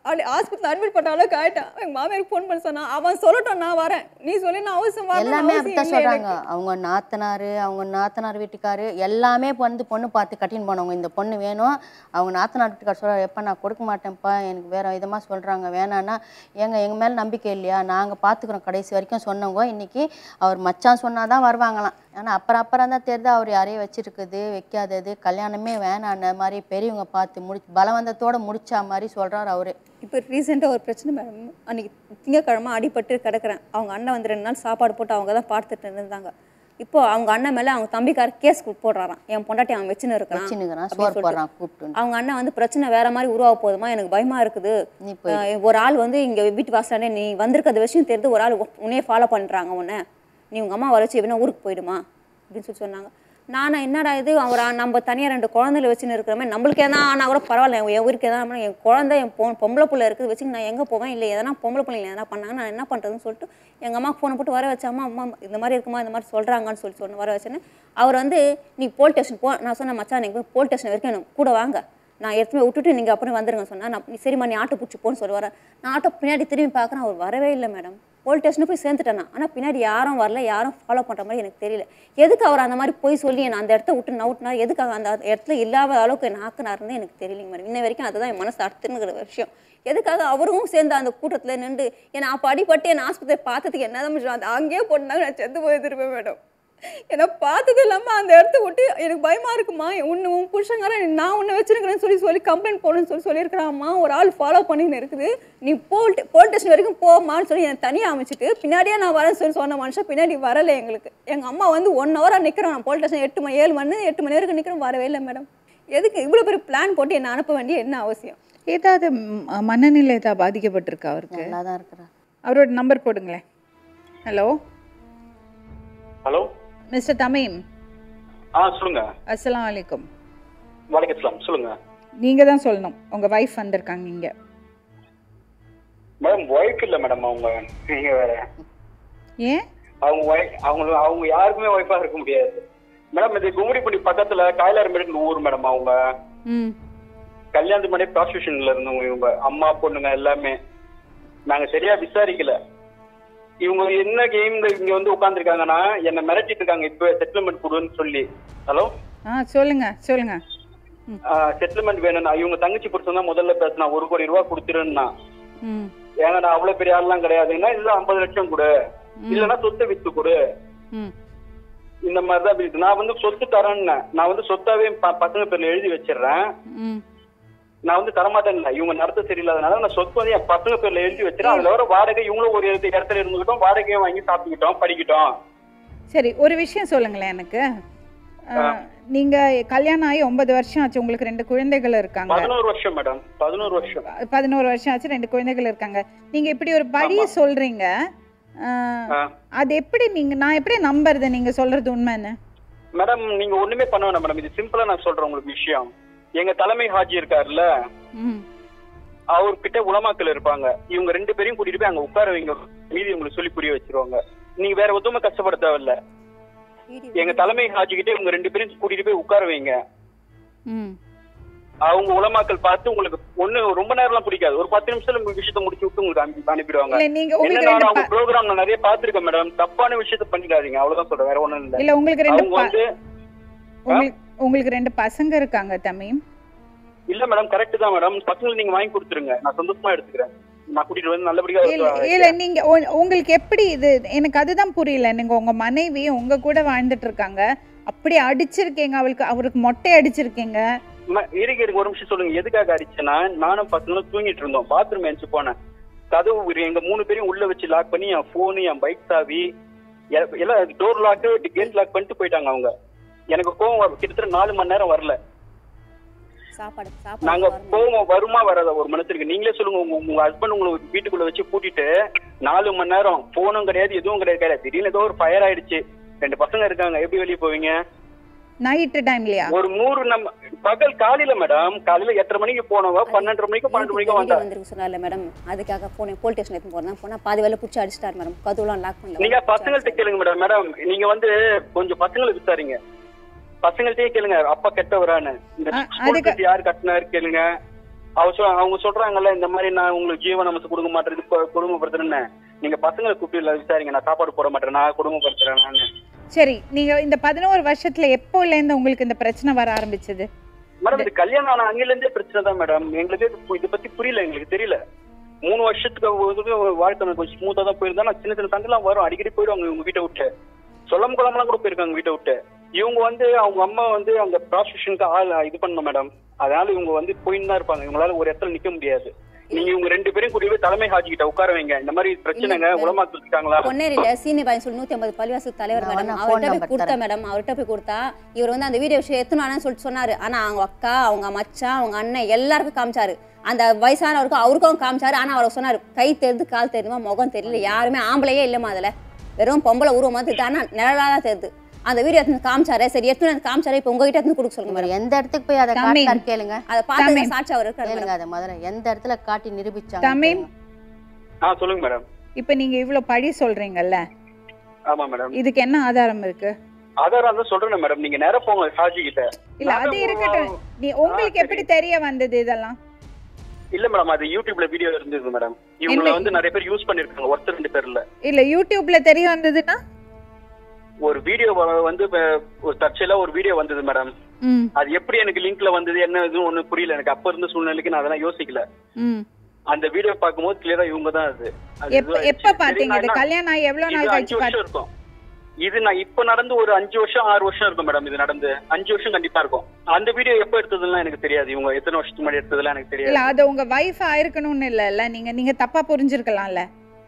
ஹாஸ்பிட்டல் அட்மிட் பண்ண அளவுக்கு ஆயிட்டான் எங்கள் மாமியாருக்கு ஃபோன் பண்ண சொன்னான் அவன் சொல்லட்டும் நான் வரேன் நீ சொல்லி நான் அவசியம் வரணும் எல்லாமே அவசியம் அப்படித்தான் இல்லை சொல்றாங்க எனக்கு. அவங்க நாத்தனார் அவங்க நாத்தனார் வீட்டுக்காரு எல்லாமே வந்து பொண்ணு பார்த்து கட்டின்னு போனவங்க இந்த பொண்ணு வேணும் அவங்க நாத்தனார் வீட்டுக்கார் சொல்கிறார் எப்போ நான் கொடுக்க மாட்டேன்ப்பா எனக்கு வேற விதமாக சொல்கிறாங்க வேணான்னா ஏங்க எங்கள் மேலே நம்பிக்கை இல்லையா நாங்கள் பார்த்துக்குறோம் கடைசி வரைக்கும் சொன்னவங்க இன்னைக்கு அவர் மச்சான் சொன்னால் தான் வருவாங்களாம் ஆனால் அப்புறம் அப்புறம் தான் தெரியுது அவர் யாரையும் வச்சிருக்குது வைக்காதது கல்யாணமே வேணான்ன மாதிரி பெரியவங்க பார்த்து முடிச்சு பலவந்தத்தோட முடிச்சா மாதிரி சொல்கிறார் அவரு இப்போ ரீசெண்டாக ஒரு பிரச்சனை மேடம் அன்னைக்கு திங்கக்கிழமை அடிபட்டு கிடக்குறேன் அவங்க அண்ணன் வந்து ரெண்டு நாள் சாப்பாடு போட்டு அவங்க தான் பார்த்துட்டு இருந்தாங்க இப்போ அவங்க அண்ணன் மேலே அவங்க தம்பிக்கார கேஸ் போடுறாராம் என் பொண்டாட்டி அவன் வச்சுன்னு இருக்கிறான் வச்சுன்னுக்குறான், அப்படின்னு சோறு சொல்லிட்டு. போடுறான் கூப்பிட்டுன்னு. அவங்க அண்ணன் வந்து பிரச்சனை வேற மாதிரி உருவாக போதுமா எனக்கு பயமா இருக்குது நீ போய் அஹ் ஒரு ஆள் வந்து இங்க வீட்டு வாசலானே நீ வந்திருக்கிறது விஷயம் தெரிந்து ஒரு ஆள் உ- உன்னையே ஃபாலோ பண்றாங்க உன்னை நீ உங்க அம்மா வர வச்சு வேணா ஊருக்கு போயிடுமா அப்படின்னு சொல்லி சொன்னாங்க நானா என்னடா இது அவர் நம்ம தனியா ரெண்டு குழந்தைல வச்சுன்னு இருக்கிறோமே நம்மளுக்கு எதனா ஆனா கூட பரவாயில்ல என் என் ஊருக்கு எதனா பண்ணா, என் குழந்தை என் பொ பொம்பளை புள்ள இருக்குது வச்சு நான் எங்க போவேன் இல்லை எதனா பொம்பளை பிள்ளைங்க எதனா பண்ணாங்க நான் என்ன பண்றதுன்னு சொல்லிட்டு எங்க அம்மாக்கு ஃபோனை போட்டு வர வச்சாமா அம்மா இந்த மாதிரி இருக்குமா இந்த மாதிரி சொல்றாங்கன்னு சொல்லி சொன்ன வர வச்சேன்னு அவர் வந்து நீ போலீஸ் ஸ்டேஷன் போ நான் சொன்னேன் மச்சான் நீங்கள் போய் போலீஸ் ஸ்டேஷன் வரைக்கும் எனக்கு கூட வாங்க நான் எடுத்துமே விட்டுட்டு நீங்கள் அப்புறம் வந்துருங்க சொன்னா நான் நீ சரிம்மா நீ ஆட்டோ பிடிச்சி போன்னு சொல்லி வரேன் நான் ஆட்டோ பின்னாடி திரும்பி பார்க்குறேன் அவர் வரவே இல்லை மேடம் போலீஸ் ஸ்டேஷனுக்கு போய் சேர்ந்துட்டேன் ஆனால் பின்னாடி யாரும் வரல யாரும் ஃபாலோ பண்ணுற மாதிரி எனக்கு தெரியல எதுக்கு அவர் அந்த மாதிரி போய் சொல்லி என்னை அந்த இடத்த விட்டு நவுட்டினார் எதுக்காக அந்த இடத்துல இல்லாத அளவுக்கு என்ன ஆக்குனாருன்னு எனக்கு தெரியலைங்க மேடம் இன்ன வரைக்கும் அதுதான் என் மனசு அடுத்துங்கிற விஷயம் எதுக்காக அவரும் சேர்ந்து அந்த கூட்டத்தில் நின்று என்னை அப்போ அடிபட்டு என் ஆஸ்பத்திரி பார்த்ததுக்கு என்னதான் பண்ணுறோம் அது அங்கேயே போட்டுனாங்க நான் செத்து போயிருப்பேன் மேடம் என்னை பார்த்தது இல்லாமல் அந்த இடத்த விட்டு எனக்கு பயமா இருக்குமா உன்னை உன் புருஷங்கார நான் உன்னை வச்சிருக்கிறேன்னு சொல்லி சொல்லி கம்ப்ளைண்ட் போடணும்னு சொல்லி சொல்லியிருக்கிறாம்மா ஒரு ஆள் ஃபாலோ பண்ணின்னு இருக்குது நீ போல் போலீஸ் ஸ்டேஷன் வரைக்கும் போமான்னு சொல்லி என்னை தனியாக அமைச்சிட்டு பின்னாடியே நான் வரேன்னு சொல்லி சொன்ன மனுஷன் பின்னாடி வரலை எங்களுக்கு எங்கள் அம்மா வந்து ஒன் ஹவராக நிற்கிறோம் நான் போலீஸ் ஸ்டேஷன் எட்டு மணி ஏழு மணி எட்டு மணி வரைக்கும் நிற்கிறோம் வரவே இல்லை மேடம் எதுக்கு இவ்வளோ பெரிய பிளான் போட்டு என்னை அனுப்ப வேண்டிய என்ன அவசியம் ஏதாவது ம், மனநிலை ஏதாவது பாதிக்கப்பட்டிருக்கா அவருக்கு நல்லா தான் இருக்கிறார் அவரோட நம்பர் போடுங்களேன் ஹலோ ஹலோ மிஸ்டர் தமீம் ஆ சொல்லுங்க அஸ்ஸலாமு அலைக்கும் வணக்கம் இஸ்லாம் சொல்லுங்க நீங்கள் தான் சொல்லணும் உங்கள் வைஃப் வந்திருக்காங்க இங்கே மேடம் ஒய்ஃப் இல்ல மேடம் அவங்க நீங்க வேற ஏன் அவங்க ஒய்ஃப் அவங்க அவங்க யாருக்குமே ஒய்ஃபா இருக்க முடியாது மேடம் இது கும்மிடிப்பட்டி பக்கத்துல காயலார் ஊர் மேடம் அவங்க ம் கல்யாணத்து முன்னாடி ப்ராஸ்டியூஷன்ல இருந்தவங்க இவங்க அம்மா பொண்ணுங்க எல்லாமே நாங்க சரியா விசாரிக்கல இவங்க என்ன கேம் இங்க வந்து உட்கார்ந்துருக்காங்கன்னா என்ன மிரட்டிட்டு இருக்காங்க இப்ப செட்டில்மெண்ட் கொடுன்னு சொல்லி ஹலோ ஆ சொல்லுங்க சொல்லுங்க செட்டில்மெண்ட் வேணும்னா இவங்க தங்கச்சி புருஷன் தான் முதல்ல பேசினா ஒரு கோடி ரூபாய் கொடுத்துருன்னா ம் ஏங்க நான் அவ்வளவு பெரிய ஆள்லாம் கிடையாதுன்னா இல்ல ஐம்பது லட்சம் கொடு இல்லைன்னா சொத்தை வித்து கொடு ம் இந்த மாதிரிதான் இருக்கு. நான் வந்து சொத்து தரேன்னு நான் வந்து சொத்தாவே ப- பசங்க பேர்ல எழுதி வச்சிடுறேன் ம் நான் வந்து தரமாட்டேன்ல இவங்க நடத்த சரியில்லாதனால நான் சொத்து வந்து என் பசங்க பேர்ல எழுதி வச்சிருக்கேன் அதுல வர வாடகை இவங்களும் ஒரு இடத்து- இடத்துல இருந்துகிட்டோம் வாடகையும் வாங்கி சாப்பிட்டுக்கிட்டோம் படிக்கிட்டோம் சரி ஒரு விஷயம் சொல்லுங்களேன் எனக்கு ஆ, நீங்க கல்யாணம் ஆகி ஒன்பது வருஷம் ஆச்சு உங்களுக்கு ரெண்டு குழந்தைகள் இருக்காங்க பதினோரு வருஷம் மேடம் பதினோரு வருஷம் பதினோரு வருஷம் ஆச்சு ரெண்டு குழந்தைகள் இருக்காங்க நீங்க இப்படி ஒரு பழிய சொல்றீங்க ஆ, ஆ. அது எப்படி நீங்க நான் எப்படி நம்புறது நீங்க சொல்றது உண்மைன்னு மேடம் நீங்க ஒண்ணுமே பண்ண வேணாம் மேடம் இது சிம்பிளா நான் சொல்றேன் உங்களுக்கு விஷயம் எங்க தலைமை ஹாஜி இருக்காருல்ல ம் அவர்கிட்ட உலமாக்கள் இருப்பாங்க இவங்க ரெண்டு பேரையும் கூட்டிட்டு போய் அங்க உட்கார வைங்க மீதி உங்களுக்கு சொல்லி புரிய வச்சிருவாங்க நீங்க வேற எதுவுமே கஷ்டப்பட தேவையில்ல எங்க தலைமை ஹாஜி கிட்ட இவங்க ரெண்டு பேரும் கூட்டிட்டு போய் உட்கார வைங்க ம் அவங்க உலமாக்கள் பார்த்து உங்களுக்கு ஒண்ணு ரொம்ப நேரம்லாம் பிடிக்காது ஒரு பத்து நிமிஷத்துல உங்க விஷயத்த முடிச்சு விட்டு உங்களுக்கு அனுப்பி அனுப்பிடுவாங்க இல்ல நீங்க உங்களுக்கு என்ன ரெண்டு அவங்க ப- ப்ரோக்ராம் நான் நிறைய பாத்துருக்கேன் மேடம் தப்பான விஷயத்த பண்ணிடாதீங்க அவ்வளவுதான் சொல்றேன் வேற ஒண்ணும் இல்ல இல்ல உங்களுக்கு ரெண்டு அவங்க ப- வந்து உங்களுக்கு உங்களுக்கு ரெண்டு பசங்க இருக்காங்க தமீம் இல்ல மேடம் கரெக்ட் தான் மேடம் பசங்களுக்கு நீங்க வாங்கி கொடுத்துருங்க நான் சந்தோஷமா எடுத்துக்கிறேன் நான் கூட்டிட்டு வந்து நல்லபடியா இல்ல இல்ல நீங்க உ- உங்களுக்கு எப்படி இது எனக்கு அதுதான் புரியல நீங்க உங்க மனைவி உங்க கூட வாழ்ந்துட்டு இருக்காங்க அப்படி அடிச்சிருக்கீங்க அவளுக்கு அவருக்கு மொட்டை அடிச்சிருக்கீங்க ம- இருங்க இருங்க ஒரு நிமிஷம் சொல்லுங்க எதுக்காக அடிச்சேன்னா நானும் பசங்களும் தூங்கிட்டு இருந்தோம் பாத்ரூம் எஞ்சி போனேன் கதவு ஒரு- எங்க மூணு பேரையும் உள்ள வச்சு லாக் பண்ணி என் போனு என் பைக் சாவி எ- எல்லாம் டோர் லாக்கு கேட் லாக் பண்ணிட்டு போயிட்டாங்க அவங்க எனக்கு கோவம் வர- கிட்டத்தட்ட நாலு மணி நேரம் வரல சாப்பாடு நாங்க சாப்பாடு கோவம் வருமா வராதா ஒரு மனசுக்கு நீங்களே சொல்லுங்க உங்க உங்க ஹஸ்பண்ட் உங்களை வீட்டுக்குள்ள வச்சு கூட்டிட்டு நாலு மணி நேரம் போனும் கிடையாது எதுவும் கிடையாது கிடையாது திடீர்னு ஏதோ ஒரு ஃபயர் ஆயிடுச்சு ரெண்டு பசங்க இருக்காங்க எப்படி வெளியே போவீங்க நைட்டு டைம்லயா ஒரு நூறு நம்ம பகல் காலையில மேடம் காலையில எட்டரை மணிக்கு போனவங்க பன்னெண்டரை மணிக்கு பன்னெண்டு மணிக்கு வீடியோ வந்தா வந்துருக்கு சொன்னார்ல மேடம் அதுக்காக போனேன் போலீஸ் ஸ்டேஷன் எடுத்து போறேன் போனா பாதி வேலை பிடிச்சி அடிச்சிட்டாரு மேடம் கதவுலாம் லாக் பண்ணல நீங்க பசங்கள்ட்ட கேளுங்க மேடம் மேடம் நீங்க வந்து கொஞ்சம் பசங்களை விசாரிங்க பசங்கள்ட்டயே கேளுங்க அப்பா கெட்டவரான்னு இந்த அ- ஸ்கூல் அதுக்கு- ஃபீஸ் யார் கட்டினாரு கேளுங்க அவங்க சொல் அவங்க சொல்றாங்கல்ல இந்த மாதிரி நான் உங்களுக்கு ஜீவன் நமக்கு கொடுக்க மாட்டேன் இப்ப குடும்பப்படுத்துறேன்னு நீங்க பசங்களை கூப்பிட்டு இல்ல விசாரிங்க நான் சாப்பாடு போட மாட்டேன் நான் குடும்பப்படுத்துறேன் நானு சரி நீங்க இந்த பதினோரு வருஷத்துல எப்போல இருந்து உங்களுக்கு இந்த பிரச்சனை வர ஆரம்பிச்சது மேடம் இது கல்யாணம் ஆன அங்கில இருந்தே பிரச்சனை தான் மேடம் எங்களுக்கு இது- இதை பத்தி புரியல எங்களுக்கு தெரியல மூணு வருஷத்துக்கு ஒரு- ஒரு வாழ்க்கை கொஞ்சம் ஸ்மூத்தா தான் போயிருந்தா நான் சின்ன சின்ன சண்டைலாம் வரும் அடிக்கடி போயிடுவாங்க இவங்க வீட்டை விட்டு சொல்லம் குளம்லாம் கூட போயிருக்காங்க வீட்டை விட்டு இவங்க வந்து அவங்க அம்மா வந்து அந்த ப்ராஸ்டியூஷனுக்கு ஆள் இது பண்ணணும் மேடம் அதனால இவங்க வந்து போயின்னு தான் இருப்பாங்க இவங்களால ஒரு இடத்துல நிக்க முடியாது நீங்க இவங்க ரெண்டு பேரும் கூட்டிட்டு போய் தலைமை ஹாஜி கிட்ட உட்கார வைங்க இந்த மாதிரி பிரச்சனைங்க உலமாக்கு இருக்காங்களா பொன்னேரியில சீனி பாய் சொல்லி நூத்தி ஐம்பது பள்ளிவாசல் தலைவர் நான் மேடம் வேணா அவர்கிட்ட phone போய் number கொடுத்தா மேடம் அவர்கிட்ட போய் கொடுத்தா இவர் வந்து அந்த வீடியோ விஷயம் எத்தனானு சொல்லிட்டு சொன்னாரு ஆனா அவங்க அக்கா அவங்க மச்சான் அவங்க அண்ணன் எல்லாருக்கும் காமிச்சாரு அந்த வயசானவருக்கும் அவருக்கும் காமிச்சாரு ஆனா அவர் சொன்னாரு கை தெரியுது கால் தெரியுமா முகம் தெரியல யாருமே ஆம்பளையே இல்லைம்மா அதுல வெறும் பொம்பளை உருவம் மாதிரி தெரியுது. ஆனா நிழலா தான் தெரியுது அந்த வீடியோ எடுத்து காமிச்சாரு சரி எடுத்து வந்து காமிச்சாரு இப்போ உங்ககிட்ட எடுத்து கொடுக்க சொல்லுங்க இவர் மேடம் எந்த இடத்துக்கு போய் அதை தம்பி. காட்டாரு கேளுங்க அதை பார்த்து தமிழ். சாட்சி அவர் இருக்காரு கேளுங்க மேடம் அதை முதல்ல எந்த இடத்துல காட்டி நிரூபிச்சாங்க தமிழ். கேளுங்க. ஆ சொல்லுங்க மேடம் இப்ப நீங்க இவ்ளோ பழி சொல்றீங்கல்ல ஆமா மேடம் இதுக்கு என்ன ஆதாரம் இருக்கு ஆதாரம் தான் சொல்றேன் மேடம் நீங்க நேரா போங்க ஹாஜி கிட்ட இல்ல அது நான் இருக்கட்டும் நீ உங்களுக்கு சரி. எப்படி தெரிய வந்தது இதெல்லாம் இல்ல மேடம் அது யூடியூப்ல வீடியோ இருந்தது மேடம் இவங்கள என்ன? வந்து நிறைய பேர் யூஸ் பண்ணிருக்காங்க ஒருத்தர் ரெண்டு பேர்ல இல்ல யூடியூப்ல தெரிய வந்ததுன்னா ஒரு வீடியோ வந்து இப்ப ஒரு தற்செயலா ஒரு வீடியோ வந்தது மேடம் ம் அது எப்படி எனக்கு லிங்க்ல வந்தது என்ன இதுவும் ஒண்ணு புரியல எனக்கு அப்ப இருந்த சூழ்நிலைக்கு நான் அதெல்லாம் யோசிக்கல ம் அந்த வீடியோ பார்க்கும்போது கிளியரா இவங்க தான் அது அது எப்ப இதுவாயிடுச்சு. எப்ப சரி, பாத்தீங்க நான் இது என்ன- கல்யாணம் ஆகி எவ்வளவு இது நாள் அஞ்சு கழிச்சு வருஷம் பாத்து- இருக்கும் இது நான் இப்ப நடந்து ஒரு அஞ்சு வருஷம் ஆறு வருஷம் இருக்கும் மேடம் இது நடந்து அஞ்சு வருஷம் கண்டிப்பா இருக்கும் அந்த வீடியோ எப்ப எடுத்ததுலாம் எனக்கு தெரியாது இவங்க எத்தனை வருஷத்துக்கு முன்னாடி எடுத்ததுலாம் எனக்கு தெரியாது இல்ல அது உங்க வைஃப் ஆயிருக்கணும்னு இல்ல நீங்க நீங்க தப்பா புரிஞ்சிருக்கலாம்ல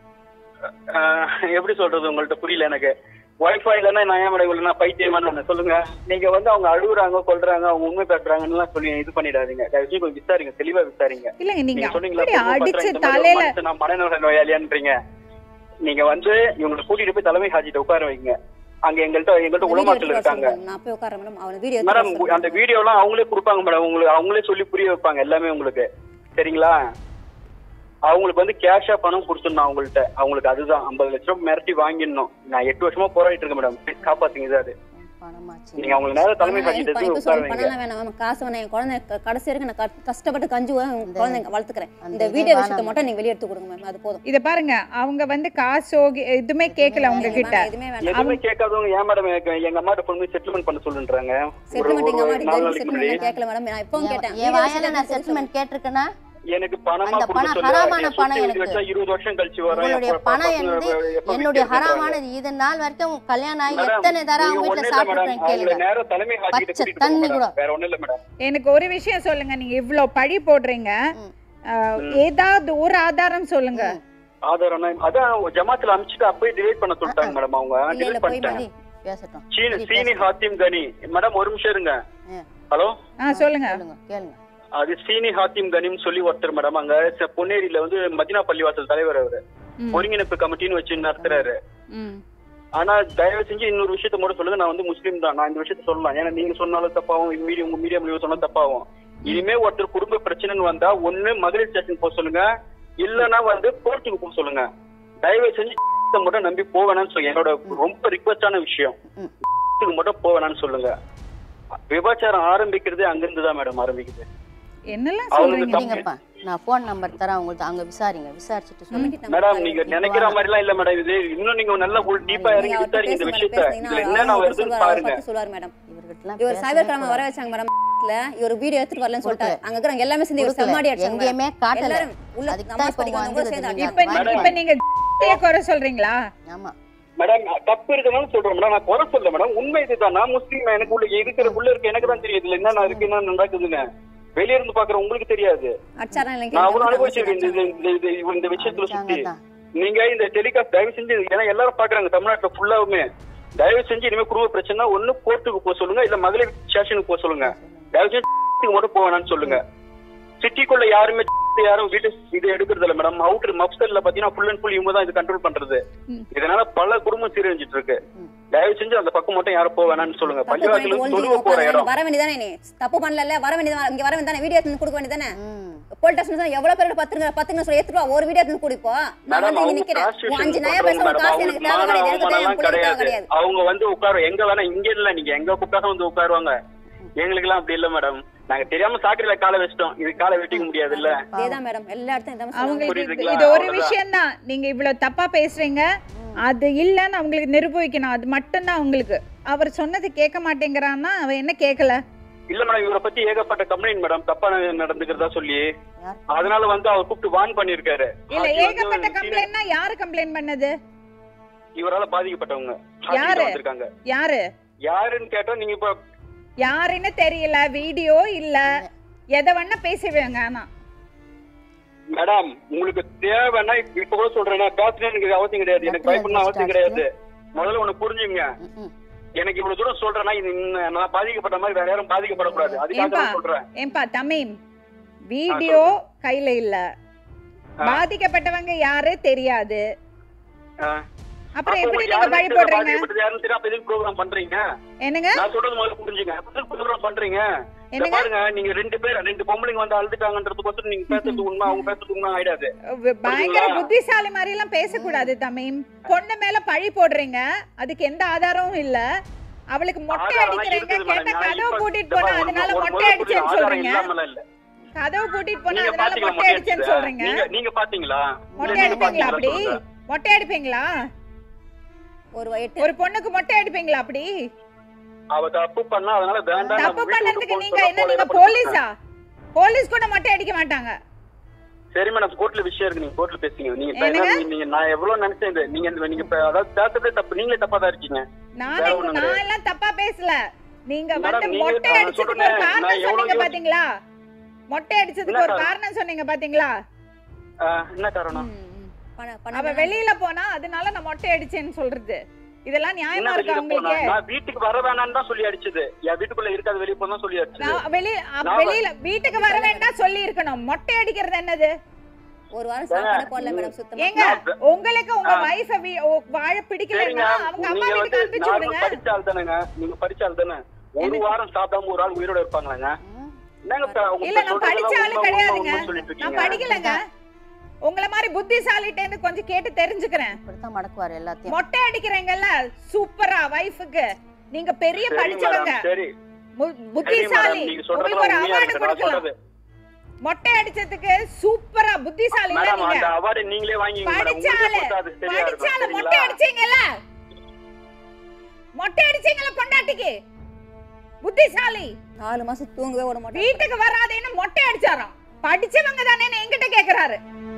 ஆஹ் எப்படி சொல்றது உங்கள்ட்ட புரியல எனக்கு ஒய்ஃபை இல்லைன்னா நான் ஏன் மேடம் இவ்வளவு நான் பைத்தியமா நான் சொல்லுங்க நீங்க வந்து அவங்க அழுகுறாங்க கொல்றாங்க அவங்க உண்மை பேசுறாங்கன்னு எல்லாம் சொல்லி இது பண்ணிடாதீங்க தயவு செஞ்சு கொஞ்சம் விசாரிங்க தெளிவா விசாரிங்க இல்லங்க நீங்க நீங்க சொன்னீங்களா அப்படி குடும்ப அடிச்சு பத்திரம் இந்த மாதிரி ஒரு தலையில மனுஷன் நான் மனநல நோயாளியான்றீங்க நீங்க வந்து இவங்களை கூட்டிட்டு போய் தலைமை ஹாஜிட்ட உட்கார வைங்க அங்க எங்கள்கிட்ட எங்கள்கிட்ட வீடியோ உலமாக்கள் எடுத்து வர இருக்காங்க சொல்லுங்க. நான் போய் உட்காரேன் மேடம் அவன் வீடியோ மேடம் அந்த வீடியோ எல்லாம் அவங்களே கொடுப்பாங்க மேடம் உங்களுக்கு அவங்களே சொல்லி புரிய வைப்பாங்க எல்லாமே உங்களுக்கு சரிங்களா அவங்களுக்கு வந்து கேஷா பணம் கொடுத்துடணும் அவங்கள்ட்ட அவங்களுக்கு அதுதான் ஐம்பது லட்சம் ரூபாய் மிரட்டி வாங்கிடணும் நான் எட்டு வருஷமா போராடிட்டு இருக்கேன் மேடம் Please காப்பாத்துங்க இது அது பணமாச்சு நீங்க அவங்களுக்கு நேரம் தலைமை ஹாஜிட்ட இப்ப எடுத்து இப்ப உட்கார சொல்ல வைங்க பணம் வேணாம் மேம் காசு வேணாம் என் குழந்தை க- கடைசி வரைக்கும் நான் க- கஷ்டப்பட்டு கஞ்சி ஊ- என் குழந்தைங்க வளர்த்துக்கிறேன் அந்த இந்த இதே வீடியோ வேணாம் விஷயத்தை மேம். மட்டும் நீங்க வெளியே எடுத்து கொடுங்க மேம் அது போதும் இத பாருங்க அவங்க வந்து காசோ கி- எதுவுமே கேட்கல அவங்க கிட்ட வேணாம், எதுவுமே வேணாம் எதுவுமே கேட்காதவங்க ஏன் மேடம் எங்க அம்மாட்ட பொண்ணு செட்டில்மெண்ட் பண்ண சொல்லுன்றாங்க ஒரு செட்டில்மெண்ட் எங்க ஒரு அம்மா நாலு நாளைக்கு செட்டில்மெண்ட் முன்னாடி கேட்கல மேடம் நான் இப்பவும் கேட்டேன் என் வாயால நான் செட்டில்மெண்ட் கேட்டிருக்கேன்னா எனக்கு பணமா அந்த கொடுக்க பணம் சொல்லி ஹராமான என் பணம் சொத்து எழுதி எனக்கு. வச்சா இருபது வருஷம் கழிச்சு வரும் உங்களுடைய எப்ப- பணம் பசங்க வந்து எப்ப என்னுடைய வீட்டுக்கு வர்றாங்க? ஹராமானது இது நாள் வரைக்கும் கல்யாணம் ஆகி மேடம், எத்தனை தடவை அவங்க நீங்க வீட்டுல ஒண்ணும் இல்ல மேடம். சாப்பிட்டுருக்கேன் அவங்கள கேளுங்க நேரா தலைமை ஹாஜிகிட்ட பச்சை கூட்டிட்டு போங்க தண்ணி மேடம். கூட. வேற ஒண்ணும் இல்ல மேடம் எனக்கு ஒரு விஷயம் சொல்லுங்க நீங்க இவ்ளோ பழி போடுறீங்க அஹ், ஏதாவது ஒரு ஆதாரம் சொல்லுங்க ஆதாரம் அதான் ஜமாத்துல அமிச்சிட்டு அப்படியே டிலேட் பண்ண சொல்லிட்டாங்க மேடம் அவங்க இல்ல, இல்ல, டிலேட் போய் பண்ணிட்டாங்க சரி, பேசட்டும் சீனி சரி, சீனி பேசட்டும். ஹாத்திம் கனி மேடம் ஒரு நிமிஷம் இருங்க ஆ, ஹலோ ஆ சொல்லுங்க சொல்லுங்க கேளுங்க அது சீனி ஹாத்திம் கனின்னு சொல்லி ஒருத்தர் மேடம் அங்க ச- பொன்னேரியில வந்து மதினா பள்ளிவாசல் தலைவர் அவரு ஒருங்கிணைப்பு கமிட்டின்னு வச்சு நடத்துறாரு ம் ஆனா தயவு செஞ்சு இன்னொரு விஷயத்த மட்டும் சொல்லுங்க நான் வந்து முஸ்லீம் தான் நான் இந்த விஷயத்த சொல்லலாம் ஏன்னா நீங்க சொன்னாலும் தப்பாவும் மீடியம் உங்க மீடியம் நீங்க சொன்னா தப்பாவும் இனிமே ஒருத்தர் குடும்ப பிரச்சனைன்னு வந்தா ஒண்ணு மகளிர் ஸ்டேஷன் போக சொல்லுங்க இல்லன்னா வந்து கோர்ட்டுக்கு போக சொல்லுங்க தயவு செஞ்சு மட்டும் நம்பி போவேணான்னு சொல்லுங்க என்னோட ரொம்ப ரிக்வஸ்டான விஷயம் ம். கோர்ட்டுக்கு மட்டும் போவேணான்னு சொல்லுங்க விபச்சாரம் ஆரம்பிக்கிறதே அங்கிருந்து தான் மேடம் ஆரம்பிக்குது என்னெல்லாம் அவங்களுக்கு சொல்றீங்க தப்பு. இல்லைங்கப்பா நான் ஃபோன் நம்பர் தரேன் உங்களுக்கு அங்க விசாரிங்க விசாரிச்சுட்டு சொல்லுங்க மேடம் நீங்க நினைக்கிற மாதிரி எல்லாம் இல்ல மேடம் இது இன்னும் நீங்க நல்லா டீப்பா இறங்கி விசாரிங்க இந்த விஷயத்த இதுல என்னென்ன வருதுன்னு பாருங்க சொல்லுவார் மேடம் இவர்கிட்டலாம் இவர் பேசவே சைபர் கிரைம் கூடாது. வர வச்சாங்க மேடம் இவர் வீடியோ எடுத்துட்டு வரலன்னு சொல்லிட்டாரு அங்க இருக்கிறவங்க எல்லாமே சேர்ந்து இவர் செம்மாடி கொடுக்கல. அடிச்சாங்க எங்கேயுமே madam. காட்டல எல்லாரும் உள்ள அதுக்கு தான் நமாஸ் இப்ப படிக்க வந்தவங்க வந்தது சேர்ந்து நீங்க. இப்ப மேடம். இப்ப நீங்க ஜ- குறை சொல்றீங்களா ஆமா மேடம் தப்பு இருக்கணும்னு சொல்றேன் மேடம் நான் குறை சொல்ல மேடம் உண்மை இதுதான் நான் முஸ்லீம் எனக்கு உள்ள இருக்கிற உள்ள இருக்க எனக்கு தான் தெரியும் இதுல என்ன இருக்கு என்ன நடக்குதுன்னு வெளிய இருந்து பாக்குற உங்களுக்கு தெரியாது அடிச்சாரா இல்லைங்க நான் அவ்வளவு அனுபவிச்சிருக்கேன் இந்த இந்த- இந்த- இந்த- இந்த- இந்த விஷயத்துல சுத்தி அடிச்சாங்க தான். நீங்க இந்த டெலிகாஸ்ட் தயவு செஞ்சு ஏன்னா எல்லாரும் பாக்குறாங்க தமிழ்நாட்டுல ஃபுல்லாவுமே தயவு செஞ்சு இனிமே குடும்ப பிரச்சனை ஒண்ணு கோர்ட்டுக்கு போக சொல்லுங்க இல்ல மகளிர் ஸ்டேஷனுக்கு போக சொல்லுங்க தயவு செஞ்சு கோர்ட்டுக்கு மட்டும் போவேணான்னு சொல்லுங்க சிட்டிக்குள்ள யாருமே யாரும் வீட்டு இது எடுக்கிறது இல்ல மேடம் அவுட்டர் மப்சல்ல பாத்தீங்கன்னா ஃபுல் அண்ட் ஃபுல் இவங்க தான் இது கண்ட்ரோல் பண்றது இதனால பல குடும்பம் சீரழிஞ்சிட்டு இருக்கு தயவு செஞ்சு அந்த பக்கம் மட்டும் யாரும் போக வேணாம்னு சொல்லுங்க தப்பு பண்ணிட்டு பள்ளிவாசலுக்கு ஒளிஞ்சு தொழுவ போற உட்கார இடம் வர வேண்டியதானே நீ தப்பு பண்ணல வர வேண்டியது இங்க வர வேண்டியதானே வீடியோ எடுத்து கொடுக்க வேண்டியதானே ம். போலீஸ் ஸ்டேஷன் எவ்வளவு பேரோட பத்துங்க பத்துங்க சொல்லி எடுத்துட்டு வா ஒரு வீடியோ எடுத்து குடிப்போ நான் மேடம் வந்து இங்க அவங்க நிக்கிறேன் உன் prostitution அஞ்சு நாயா பண்றவங்க பேசுற மேடம் காசு எனக்கு அவங்களுக்கு தேவை மான கிடையாது எனக்கு தேவை அவமானம்லாம் என் பிள்ளைக்கு தேவை கிடையாது கிடையாது அவங்க வந்து உட்கார எங்க வேணா இங்க இல்ல நீங்க எங்க கூப்பிட்டாலும் வந்து உட்காருவாங்க எங்களுக்கு எல்லாம் அப்படி இல்ல மேடம் நாங்க தெரியாம சாக்கடையில காலை வச்சிட்டோம் இது காலை வெட்டிக்க முடியாது இல்ல அதேதான் மேடம் எல்லா இடத்தையும் இதான் சொல்லுவாங்க. அவங்களுக்கு இது- புரியுதுங்களா? இது ஒரு அவ்வளவுதான். விஷயம்தான் நீங்க இவ்வளவு தப்பா பேசுறீங்க அது இல்லைன்னு அவங்களுக்கு நிரூபிக்கணும் அது மட்டும்தான் அவங்களுக்கு அவர் சொன்னது கேட்க மாட்டேங்கிறான்னா அவன் என்ன கேட்கல இல்ல மேடம் இவரை பத்தி ஏகப்பட்ட கம்ப்ளைண்ட் மேடம் தப்பா நடந்துக்கிறதா சொல்லி யார்? அதனால வந்து அவர் கூப்பிட்டு வான் பண்ணிருக்காரு இல்ல ஏகப்பட்ட கம்ப்ளைண்ட்னா யாரு கம்ப்ளைண்ட் பண்ணது இவரால பாதிக்கப்பட்டவங்க யாரு? ஹாஸ்பிட்டல் வந்திருக்காங்க யாரு யாருன்னு கேட்டா நீங்க இப்ப யாருன்னு தெரியல வீடியோ இல்ல எதை வேணா பேசுவேங்க ஆனா மேடம் உங்களுக்கு தேவைன்னா இப்ப கூட சொல்றேன் பேசுறேன் எனக்கு அவசியம் கிடையாது எனக்கு பயப்படணும் அவசியம் கிடையாது முதல்ல ஒண்ணு புரிஞ்சுங்க ம். எனக்கு இவ்வளவு தூரம் சொல்றேன்னா இது இன்ன- நான் பாதிக்கப்பட்ட மாதிரி வேற யாரும் பாதிக்கப்படக்கூடாது அதுக்காக ஏன்பா தான் சொல்றேன் ஏன்பா தமீம் வீடியோ கையில இல்ல பாதிக்கப்பட்டவங்க யாரு தெரியாது ஆ. அப்புறம் அப்ப எப்படி உங்களுக்கு நீங்க யாருன்னு பழி தெரியல, போடுறீங்க பாதிக்கப்பட்டது யாருன்னு தெரியல, அப்ப எதுக்கு ப்ரோக்ராம் பண்றீங்க என்னங்க நான் சொல்றது முதல்ல புரிஞ்சுங்க எதுக்கு ப்ரோக்ராம் பண்றீங்க இத என்னங்க? பாருங்க நீங்க ரெண்டு பேர் ரெண்டு பொம்பளைங்க வந்து அழுதுட்டாங்கன்றதுக்கோசரம் நீங்க பேசுறது உண்மை அவங்க பேசுறது உண்மை ஆயிடாது வ- பயங்கர புத்திசாலி மாதிரி எல்லாம் பேசக்கூடாது தமீம் பொண்ணு மேல பழி போடுறீங்க அதுக்கு எந்த ஆதாரமும் இல்ல அவளுக்கு மொட்டை ஆதாரம் அடிக்கிறீங்க இருக்குது கேட்ட மேடம். நான் கதவு இப்ப- கூட்டிட்டு இந்த போனா பாருங்க, அதனால ஒரு மொட்டை முதல்ல அடிச்சேன்னு ஆதாரம் சொல்றீங்க இல்லாமலாம் இல்ல. கதவு கூட்டிட்டு போனா நீங்க அதனால பாத்தீங்களா மொட்டை மொட்டை அடிச்சேன்னு அடிச்சதை? சொல்றீங்க நீங்க நீங்க பாத்தீங்களா மொட்டை நீங்க அடிப்பீங்களா பாத்தீங்களா அப்படி சொல்லுங்க. மொட்டை அடிப்பீங்களா ஒரு வயிற்று ஒரு பொண்ணுக்கு மொட்டை அடிப்பீங்களா அப்படி அவ தப்பு பண்ணா அதனால வேண்டாம் தப்பு நம்ம வீட்டை பண்ணதுக்கு விட்டு நீங்க போக என்ன சொல்ல நீங்க போல போலீஸா போலீஸ் கூட மொட்டை அடிக்க மாட்டாங்க சரி மேடம் கோர்ட்ல விஷயம் இருக்கு நீங்க கோர்ட்ல பேசுங்க நீங்க என்னங்க? நீங்க- நீங்க நான் எவ்வளவு நினைச்சேன் இது. நீங்க இந்த- நீங்க இப்ப அதாவது பேசுறதே தப்பு நீங்களே தப்பா தான் இருக்கீங்க நானே வேற ஒண்ணும் நான் எல்லாம் தப்பா பேசல நீங்க மேடம், வந்து நீங்க- மொட்டை நான் அடிச்சதுக்கு ஒரு சொல்றேன், காரணம் நான் எவ்வளவு சொன்னீங்க யோசி- பாத்தீங்களா மொட்டை அடிச்சதுக்கு என்ன ஒரு காரணம்? காரணம் சொன்னீங்க பாத்தீங்களா ஆஹ், என்ன காரணம் பண- அவ பணம் வெளியில போனா அதனால நான் மொட்டை அடிச்சேன்னு சொல்றது இதெல்லாம் என்ன நியாயமா இருக்கா வெளியில போனா உங்களுக்கு நான் வீட்டுக்கு வர வேணாம்னு தான் சொல்லி அடிச்சது என் வீட்டுக்குள்ள இருக்காது வெளிய போனா சொல்லி அடிச்சது நான் வெளிய அ- நான் வெளியில வீட்டுக்கு வர வேண்டாம் சொல்லி இருக்கணும் மொட்டை அடிக்கிறது என்னது ஒரு வாரம் சாப்பாடு போடல மேடம் சுத்தமா ஏங்க நான் உங்களுக்கு உங்க வைஃப வாழ சரிங்க பிடிக்கலன்னா அவங்க அம்மா நீங்க வீட்டுக்கு வந்து அனுப்பிச்சு நார்மல் விடுங்க படிச்ச ஆள் தானேங்க நீங்க படிச்ச ஆள் தானே ஒரு வாரம் சாப்பிடாம ஒரு ஆள் உயிரோட இருப்பாங்களாங்க என்னங்க இப்ப உங்க இல்ல நான் சொல்றதெல்லாம் படிச்ச ஆளு உண்மை, உண்மை, கிடையாதுங்க உண்மைன்னு சொல்லிட்டு நான் இருக்கீங்க படிக்கலங்க உங்கள மாதிரி புத்திசாலிட்ட இருந்து கொஞ்சம் கேட்டு தெரிஞ்சுக்கிறேன் இப்படித்தான் மடக்குவார் எல்லாத்தையும் மொட்டை அடிக்கிறீங்கல்ல சூப்பரா வைஃபுக்கு நீங்க பெரிய சரி படிச்சவங்க மேடம் சரி மு- சரி புத்திசாலி மேடம் நீங்க உங்களுக்கு ஒரு சொல்றதெல்லாம் உண்மையா அவார்டு இருக்கு நான் கொடுக்கலாம் சொல்றது மொட்டை அடிச்சதுக்கு சூப்பரா புத்திசாலி இல்ல மேடம் நீங்க அந்த அவார்டு நீங்களே வாங்கிங்க மேடம் படிச்ச உங்களுக்கே ஆளு கொடுத்தா அது சரியா இருக்கும் படிச்ச ஆளு மொட்டை சரிங்களா அடிச்சீங்கல்ல மொட்டை அடிச்சீங்கல்ல பொண்டாட்டிக்கு புத்திசாலி நாலு மாசம் தூங்கவே விட மாட்டேன் வீட்டுக்கு வராதேன்னு மொட்டை அடிச்சாராம் படிச்சவங்க தானே என்கிட்ட கேக்குறாரு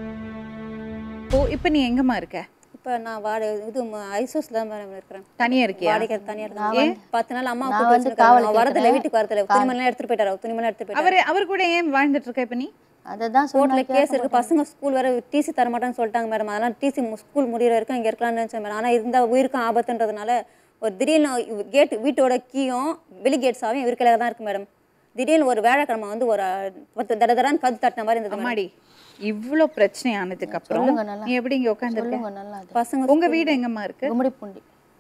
ஓ இப்போ நீ எங்கம்மா இருக்க இப்ப நான் வாடகை இது ஐசோஸ்ல தான் மேடம் இருக்கிறேன் தனியா இருக்கியா வாடகை தனியா நான் இருக்கேன் வந்து- பத்து நாள் அம்மா நான் கூப்பிட்டு வந்து வச்சிருக்காங்க காவலுக்கு அவன் வரதில்ல இருக்கிறேன். வீட்டுக்கு வரதில்ல துணிமணிலாம் எடுத்துட்டு போயிட்டாரு அவர் துணிமணிலாம் எடுத்துட்டு போயிட்டாரு அவரு அவர் கூட ஏன் வாழ்ந்துட்டு இருக்க இப்ப நீ அதை தான் கோர்ட்ல சொன்னேன் கேஸ் இருக்கு பசங்க ஸ்கூல் வேற டிசி தர மாட்டேன்னு சொல்லிட்டாங்க மேடம் அதெல்லாம் டிசி ஸ்கூல் முடியிற வரைக்கும் இங்க இருக்கலாம்னு நினைச்சேன் மேடம் ஆனா இருந்தா உயிருக்கும் ஆபத்துன்றதுனால ஒரு திடீர்னு கேட் வீட்டோட கீயும் வெளி கேட் சாவியும் இவர் கையில தான் இருக்கு மேடம் திடீர்னு ஒரு வேலைக்கிழமை வந்து ஒரு பத்து தட தடான்னு கது தட்டின மாதிரி இருந்தது madam. அம்மாடி இவ்ளோ பிரச்சனை ஆனதுக்கு அப்புறம் சொல்லுங்க நல்லா. நீ எப்படி இங்க உட்காந்துருக்க சொல்லுங்க நல்லா அது பசங்க உங்க வீடு எங்கம்மா இருக்கு கும்படி பூண்டி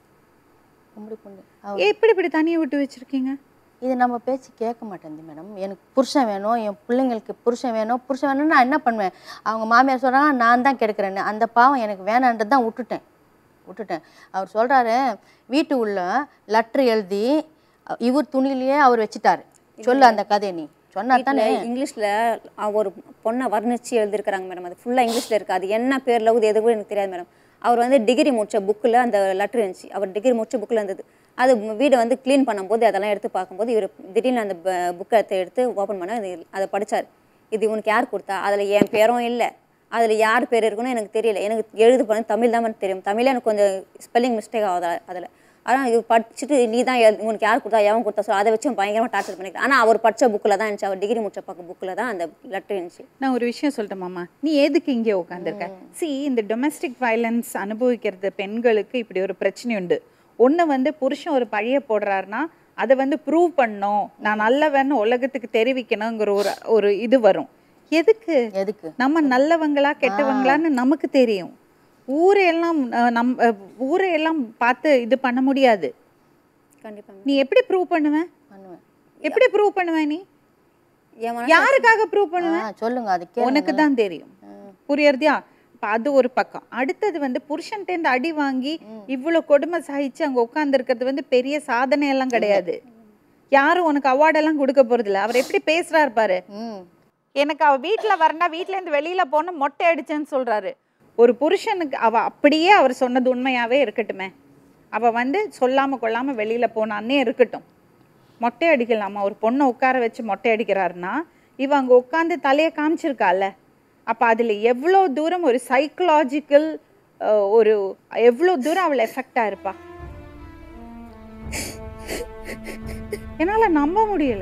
கும்படி பூண்டி அவர் எப்படி இப்படி தனியா விட்டு வச்சிருக்கீங்க இது நம்ம பேச்சு கேட்க மாட்டேங்குது மேடம் எனக்கு புருஷன் வேணும் என் பிள்ளைங்களுக்கு புருஷன் வேணும் புருஷன் வேணும்னு நான் என்ன பண்ணுவேன் அவங்க மாமியார் சொல்கிறாங்க நான் தான் கெடுக்கிறேன்னு அந்த பாவம் எனக்கு வேணான்றது தான் விட்டுட்டேன் விட்டுட்டேன் அவர் சொல்கிறாரு வீட்டு உள்ள லெட்ரு எழுதி அ- இவர் துணியிலேயே அவர் வச்சுட்டாரு சொல்லு அந்த கதையை நீ சொன்னா வீட்ல தானே இங்கிலீஷ்ல அவ ஒரு பொண்ணை வர்ணிச்சு எழுதிருக்கிறாங்க மேடம் அது ஃபுல்லா இங்கிலீஷ்ல இருக்கு அது என்ன பேர் லவுது எது கூட எனக்கு தெரியாது மேடம் அவர் வந்து டிகிரி முடிச்ச புக்கில் அந்த லெட்டர் இருந்துச்சு அவர் டிகிரி முடிச்ச புக்கில் இருந்தது அது வீடை வந்து க்ளீன் பண்ணும்போது அதெல்லாம் எடுத்து பார்க்கும்போது இவர் திடீர்னு அந்த புக்கை எடுத்து ஓப்பன் பண்ண அது அதை படிச்சார் இது உனக்கு யார் கொடுத்தா அதில் என் பேரும் இல்லை அதில் யார் பேர் இருக்குன்னு எனக்கு தெரியல எனக்கு எழுது பண்ண தமிழ் தான் மட்டும் தெரியும் தமிழே எனக்கு கொஞ்சம் ஸ்பெல்லிங் மிஸ்டேக் ஆகுது அதில் ஆனால் இது படிச்சுட்டு நீ தான் எழுது உனக்கு யார் கொடுத்தா எவன் கொடுத்தா சொல்லி அதை வச்சு அவன் பயங்கரமாக டார்ச்சர் பண்ணிக்கிறேன் ஆனால் அவர் படிச்ச புக்கில் தான் இருந்துச்சு அவர் டிகிரி முடிச்ச பக்கம் புக்கில் தான் அந்த லெட்டர் இருந்துச்சு நான் ஒரு விஷயம் சொல்லட்டேன் மாமா நீ எதுக்கு இங்கே உட்காந்துருக்க சி இந்த டொமஸ்டிக் வயலன்ஸ் அனுபவிக்கிறது பெண்களுக்கு இப்படி ஒரு பிரச்சனை உண்டு ஒன்று வந்து புருஷன் ஒரு பழிய போடுறாருன்னா அதை வந்து ப்ரூவ் பண்ணணும் நான் நல்லவன் உலகத்துக்கு தெரிவிக்கணுங்கிற ஒரு ஒரு இது வரும் எதுக்கு எதுக்கு நம்ம நல்லவங்களா கெட்டவங்களான்னு நமக்கு தெரியும் ஊரையெல்லாம் அஹ், நம் அஹ், ஊரையெல்லாம் பார்த்து இது பண்ண முடியாது கண்டிப்பாக நீ எப்படி ப்ரூவ் பண்ணுவ பண்ணுவேன் எப்படி ப்ரூவ் பண்ணுவ நீ என் மனசு யாருக்காக ப்ரூவ் பண்ணுவ ஆ சொல்லுங்க அது கேளுங்க உனக்கு தான் தெரியும் புரியுறதியா இப்போ அது ஒரு பக்கம் அடுத்தது வந்து புருஷன்ட்டேருந்து அடி வாங்கி இவ்வளோ கொடுமை சகிச்சு அங்கே உட்காந்துருக்கிறது வந்து பெரிய சாதனை எல்லாம் கிடையாது யாரும் உனக்கு அவார்டெல்லாம் கொடுக்க போறதில்ல அவர் எப்படி பேசுறாரு பாரு ம் எனக்கு அவ வீட்டில் வரனா வீட்டிலேருந்து வெளியில் போன மொட்டை அடிச்சேன்னு சொல்கிறாரு ஒரு புருஷனுக்கு அவ அப்படியே அவர் சொன்னது உண்மையாகவே இருக்கட்டுமே அவ வந்து சொல்லாமல் கொள்ளாமல் வெளியில் போனான்னே இருக்கட்டும் மொட்டை அடிக்கலாமா ஒரு பொண்ணை உட்கார வச்சு மொட்டை அடிக்கிறாருன்னா இவ அங்கே உட்காந்து தலையை காமிச்சிருக்கால அப்போ அதில் எவ்வளோ தூரம் ஒரு சைக்கலாஜிக்கல் ஒரு எவ்வளோ தூரம் அவள் எஃபெக்டாக இருப்பா என்னால் நம்ப முடியல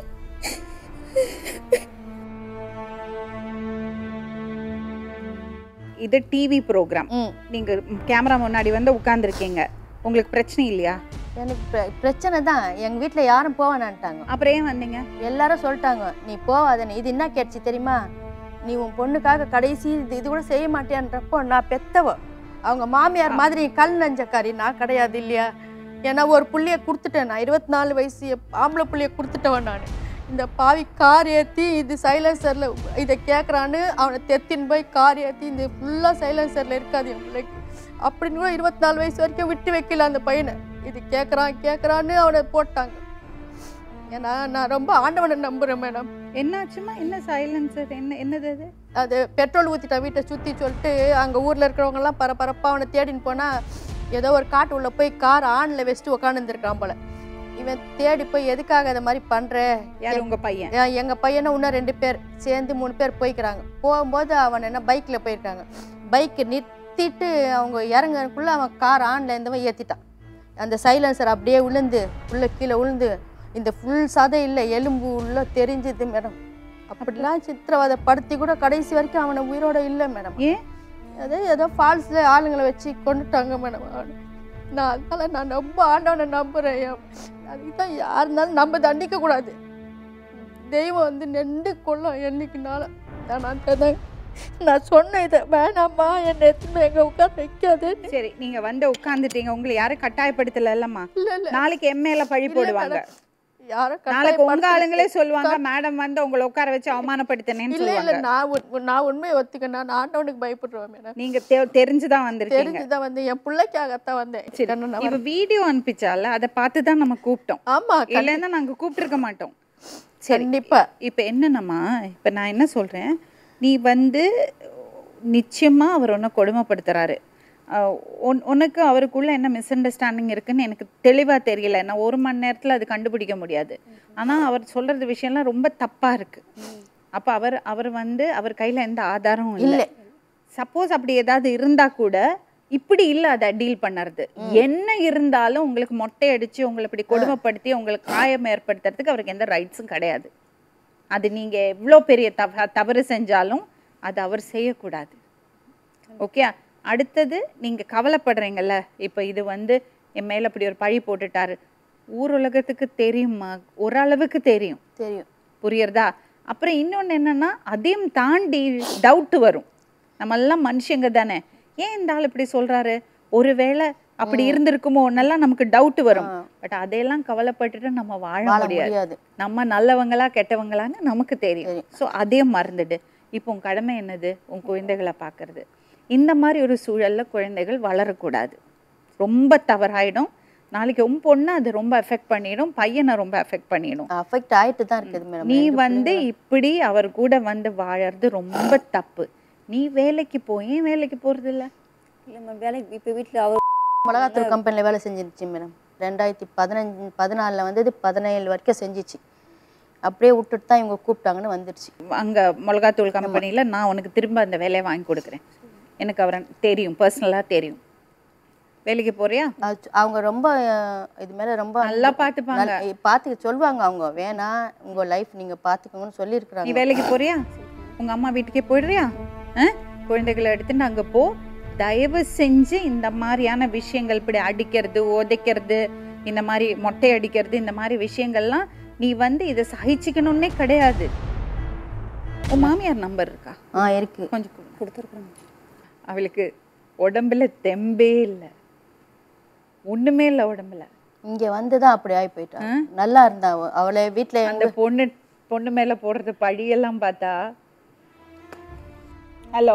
இது டிவி ப்ரோக்ராம் ம் நீங்க கேமரா முன்னாடி வந்து உட்கார்ந்துருக்கீங்க உங்களுக்கு பிரச்சனை இல்லையா எனக்கு பிர- பிரச்சனை தான் எங்கள் வீட்டில் யாரும் போவேனான்ட்டாங்க அப்புறம் ஏன் வந்தீங்க எல்லாரும் சொல்லிட்டாங்க நீ போவாத நீ இது என்ன கேட்டுச்சு தெரியுமா நீ உன் பொண்ணுக்காக கடைசி இது இது கூட செய்ய மாட்டேன்றப்போ நான் பெத்தவ அவங்க மாமியார் மாதிரி கல் நஞ்சக்காரி நான் கிடையாது இல்லையா ஏன்னா ஒரு புள்ளைய கொடுத்துட்டேன் நான் இருபத்தி நாலு வயசு எப்- ஆம்பளை புள்ளைய கொடுத்துட்டவன் நான் இந்த பாவி கார் ஏற்றி இது சைலன்சரில் இதை கேட்குறான்னு அவனை தெத்தின்னு போய் கார் ஏற்றி இந்த ஃபுல்லாக சைலன்சரில் இருக்காது என் பிள்ளைக்கு அப்படின்னு கூட இருபத்தி நாலு வயசு வரைக்கும் விட்டு வைக்கல அந்த பையனை இது கேட்குறான் கேட்குறான்னு அவனை போட்டாங்க ஏன்னா நான் ரொம்ப ஆண்டவனை நம்புகிறேன் மேடம் என்னாச்சுமா என்ன சைலன்சர் என்ன என்னது அது அது பெட்ரோல் ஊற்றிட்டா வீட்டை சுற்றி சொல்லிட்டு அங்கே ஊரில் இருக்கிறவங்கலாம் பரபரப்பாக அவனை தேடின்னு போனால் ஏதோ ஒரு காட்டு உள்ள போய் கார் ஆனில் வச்சுட்டு உட்காந்துருக்கான் போல இவன் தேடி போய் எதுக்காக இந்த மாதிரி பண்ணுற யார் உங்க பையன் எங்கள் பையனை இன்னும் ரெண்டு பேர் சேர்ந்து மூணு பேர் போய்க்கிறாங்க போகும்போது அவன் என்ன பைக்கில் போயிருக்காங்க பைக்கை நிறுத்திட்டு அவங்க இறங்குறதுக்குள்ளே அவன் கார் ஆனில் இருந்தவன் ஏற்றிட்டான் அந்த சைலன்சர் அப்படியே விழுந்து உள்ள கீழே விழுந்து இந்த ஃபுல் சதை இல்லை எலும்பு உள்ள தெரிஞ்சுது மேடம் அப்படிலாம் சித்திரவதை படுத்தி கூட கடைசி வரைக்கும் அவனை உயிரோட இல்லை மேடம் ஏன் அதே ஏதோ ஃபால்ஸில் ஆளுங்களை வச்சு கொண்டுட்டாங்க மேடம் அவனை நான் அதனால நான் ரொம்ப ஆண்டவனை நம்புகிறேன் அதுக்கு தான் யார் இருந்தாலும் நம்ம தண்டிக்க கூடாது தெய்வம் வந்து நெண்டு கொள்ளும் என்னைக்குனாலும் நான் அந்த தான் நான் சொன்னேன் இதை வேணாம்மா என்னை எத்தனை எங்கே உட்காந்து வைக்காதேன்னு சரி நீங்க வந்து உட்கார்ந்துட்டீங்க உங்களை யாரும் கட்டாயப்படுத்தல இல்லம்மா இல்லை இல்லை நாளைக்கு எம்ஏல பழி போடுவாங்க யாரும் நாளைக்கு உங்க கட்டாயப்படுத்தி- ஆளுங்களே சொல்லுவாங்க மேடம் வந்து உங்களை உட்கார வச்சு அவமானப்படுத்தினேன்னு இல்லை இல்லை சொல்லுவாங்க நான் உண்- நான் உண்மையை ஒத்துக்கேன் நான் ஆண்டவனுக்கு பயப்படுறேன் மேடம் நீங்க தெ- தெரிஞ்சுதான் வந்திருக்கீங்க தெரிஞ்சுதான் வந்து என் பிள்ளைக்காகத்தான் வந்தேன் சரி கண்ணு நான் இப்ப வீடியோ அனுப்பிச்சால அதை பார்த்து தான் நம்ம கூப்பிட்டோம் ஆமா கண்டி- இல்லைன்னா நாங்க கூப்பிட்டுருக்க மாட்டோம் சரி கண்டிப்பா இப்போ என்னன்னம்மா இப்போ நான் என்ன சொல்கிறேன் நீ வந்து நிச்சயமாக அவர் ஒன்று கொடுமைப்படுத்துகிறாரு உன் உனக்கு அவருக்குள்ள என்ன மிஸ் அண்டர்ஸ்டாண்டிங் இருக்குன்னு எனக்கு தெளிவாக தெரியல நான் ஒரு மணி நேரத்தில் அது கண்டுபிடிக்க முடியாது ஆனால் அவர் சொல்கிறது விஷயம்லாம் ரொம்ப தப்பாக இருக்குது அப்போ அவர் அவர் வந்து அவர் கையில் எந்த ஆதாரமும் இல்லை இல்லை. சப்போஸ் அப்படி ஏதாவது இருந்தால் கூட இப்படி இல்லை அதை டீல் பண்ணுறது என்ன இருந்தாலும் உங்களுக்கு மொட்டை அடித்து உங்களை இப்படி கொடுமைப்படுத்தி உங்களுக்கு காயம் ஏற்படுத்துறதுக்கு அவருக்கு எந்த ரைட்ஸும் கிடையாது அது நீங்கள் எவ்வளோ பெரிய தவ தவறு செஞ்சாலும் அது அவர் செய்யக்கூடாது ஓகே அடுத்தது நீங்கள் கவலைப்படுறீங்கல்ல இப்போ இது வந்து என் மேலே இப்படி ஒரு பழி போட்டுட்டாரு ஊர் உலகத்துக்கு தெரியுமா ஓரளவுக்கு தெரியும் தெரியும் புரியுறதா அப்புறம் இன்னொன்று என்னன்னா அதையும் தாண்டி டவுட் வரும் நம்ம எல்லாம் மனுஷங்க தானே ஏன் இந்த ஆள் இப்படி சொல்றாரு ஒருவேளை அப்படி இருந்திருக்குமோ ஒன்னெல்லாம் நமக்கு டவுட் வரும் பட் அதையெல்லாம் கவலைப்பட்டுட்டு நம்ம வாழ வாழ முடியாது முடியாது நம்ம நல்லவங்களா கெட்டவங்களான்னு நமக்கு தெரியும் ஸோ அதையும் மறந்துடு இப்போ உன் கடமை என்னது உன் குழந்தைகளை பார்க்கறது இந்த மாதிரி ஒரு சூழல்ல குழந்தைகள் வளரக்கூடாது ரொம்ப தவறாயிடும் நாளைக்கு உன் பொண்ணை அது ரொம்ப எஃபெக்ட் பண்ணிடும் பையனை ரொம்ப எஃபெக்ட் பண்ணிடும் அஃபெக்ட் ஆயிட்டு தான் இருக்குது மேடம் நீ வந்து இப்படி அவர் கூட வந்து வாழறது ரொம்ப தப்பு நீ வேலைக்கு போய் ஏன் வேலைக்கு போறது இல்ல இல்லைம்மா வேலைக்கு இப்போ வீட்டில் அவர் மிளகாத்தூள் கம்பெனியில் வேலை செஞ்சிருச்சு மேடம் ரெண்டாயிரத்தி பதினஞ்சு பதினாலில் வந்தது பதினேழு வரைக்கும் செஞ்சிச்சு அப்படியே விட்டுட்டு தான் இவங்க கூப்பிட்டாங்கன்னு வந்துடுச்சு அங்க மிளகாத்தூள் கம்பெனில நான் உனக்கு திரும்ப அந்த வேலையை வாங்கி கொடுக்குறேன் எனக்கு அவரை தெரியும் பர்சனலா தெரியும் வேலைக்கு போறியா அது- அவங்க ரொம்ப அஹ், இது மேலே ரொம்ப நல்லா பார்த்துப்பாங்க நல்ல- பார்த்து சொல்லுவாங்க அவங்க வேணாம் உங்கள் லைஃப் நீங்கள் பார்த்துக்கோங்கன்னு நீ சொல்லியிருக்கிறாங்க வேலைக்கு போறியா உங்க அம்மா வீட்டுக்கே போயிடுறியா ஆ? குழந்தைகளை எடுத்துட்டு அங்க போ தயவு செஞ்சு இந்த மாதிரியான விஷயங்கள் இப்படி அடிக்கிறது உதைக்கிறது இந்த மாதிரி மொட்டை அடிக்கிறது இந்த மாதிரி விஷயங்கள்லாம் நீ வந்து இதை சகிச்சுக்கணும்னே கிடையாது உன் மாமியார் நம்பர் இருக்கா ஆ இருக்கு கொஞ்சம் கொடுத்துருக்குறேன் அவளுக்கு உடம்புல தெம்பே இல்லை ஒண்ணுமே இல்லை உடம்புல இங்கே வந்து தான் அப்படி ஆகி போயிட்டா நல்லா இருந்தா அவ. அவளை வீட்டில் அந்த பொண்ணு பொண்ணு மேல போடுறது பழியெல்லாம் பார்த்தா ஹலோ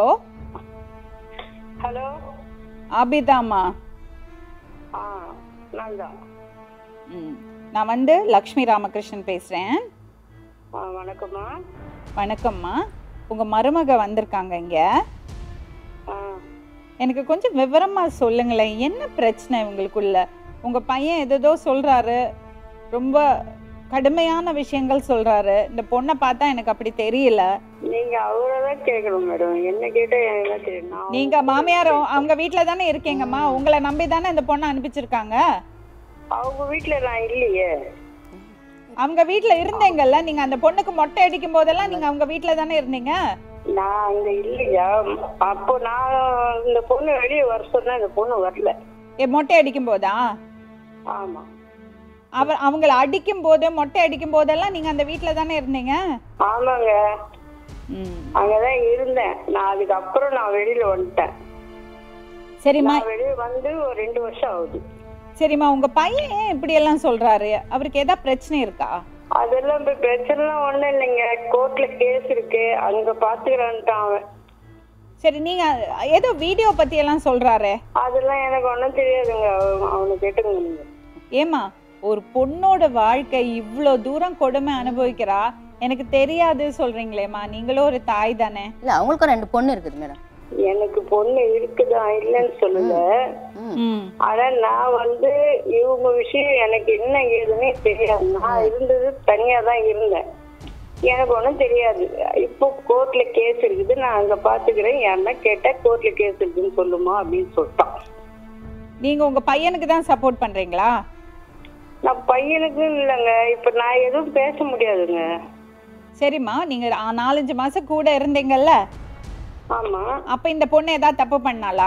ஹலோ ஆபிதாமா ஆ நான் தான் ம் நான் வந்து லக்ஷ்மி ராமகிருஷ்ணன் பேசுகிறேன் வணக்கம்மா வணக்கம்மா உங்கள் மருமக வந்திருக்காங்க இங்கே ஆ எனக்கு கொஞ்சம் விவரமாக சொல்லுங்களேன் என்ன பிரச்சனை உங்களுக்குள்ள உங்கள் பையன் எதேதோ சொல்கிறாரு ரொம்ப கடுமையான விஷயங்கள் சொல்கிறாரு இந்த பொண்ணை பார்த்தா எனக்கு அப்படி தெரியல நீங்க அவரதான் கேட்கணும் மேடம் என்ன கேட்டா என்ன தெரியும் நான் நீங்கள் மாமியார் அவங்க வீட்டில் தானே இருக்கீங்கம்மா உங்களை நம்பி தானே இந்த பொண்ணை அனுப்பிச்சிருக்காங்க அவங்க வீட்டுல நான் இல்லையே அவங்க வீட்டில் இருந்தீங்கல்ல நீங்கள் அந்த பொண்ணுக்கு மொட்டை அடிக்கும் போதெல்லாம் நீங்கள் அவங்க வீட்டில் தானே இருந்தீங்க நான் அங்க இல்லையா அப்போ நான் இந்த பொண்ணு வெளியே வர சொன்னா இந்த பொண்ணு வரல ஏ மொட்டை அடிக்கும் போதா ஆமா அவ அவங்கள அடிக்கும் போது மொட்டை அடிக்கும் போதெல்லாம் நீங்கள் அந்த வீட்டில் தானே இருந்தீங்க ஆமாங்க ம் அங்கதான் இருந்தேன் நான் அதுக்கப்புறம் நான் வெளியில வந்துட்டேன் சரிம்மா நான் வெளியே வந்து ஒரு ரெண்டு வருஷம் ஆகுது சரிம்மா உங்க பையன் ஏன் இப்படி எல்லாம் சொல்றாரு அவருக்கு ஏதாவது பிரச்சனை இருக்கா அதெல்லாம் இப்ப பிரச்சனைலாம் ஒண்ணும் இல்லைங்க கோர்ட்ல கேஸ் இருக்கு அங்க பாத்துக்கிறான்ட்டான் அவன் சரி நீங்க ஏதோ வீடியோ பத்தி எல்லாம் சொல்றாரு அதெல்லாம் எனக்கு ஒண்ணும் தெரியாதுங்க அவன் அவனை கேட்டுங்க நீங்க ஏமா ஒரு பொண்ணோட வாழ்க்கை இவ்வளோ தூரம் கொடுமை அனுபவிக்கிறா எனக்கு தெரியாது சொல்றீங்களேம்மா நீங்களும் ஒரு தாய் தானே இல்லை அவங்களுக்கும் ரெண்டு பொண்ணு இருக்குது மேடம் எனக்கு பொண்ணு இருக்குதா இல்லைன்னு சொல்லல ம் ஆனா நான் வந்து இவங்க விஷயம் எனக்கு என்ன ஏதுன்னே தெரியாது நான் இருந்தது தனியா தான் இருந்தேன் எனக்கு ஒன்றும் தெரியாது இப்போ கோர்ட்ல கேஸ் இருக்குது நான் அங்க பாத்துக்கிறேன் யாருன்னா கேட்டா கோர்ட்ல கேஸ் இருக்குன்னு சொல்லுமா அப்படின்னு சொல்லிட்டான் நீங்க உங்க பையனுக்கு தான் சப்போர்ட் பண்றீங்களா நான் பையனுக்கும் இல்லைங்க இப்ப நான் எதுவும் பேச முடியாதுங்க சரிம்மா நீங்க ஆ- நாலஞ்சு மாசம் கூட இருந்தீங்கல்ல ஆமா அப்ப இந்த பொண்ணு ஏதாவது தப்பு பண்ணாளா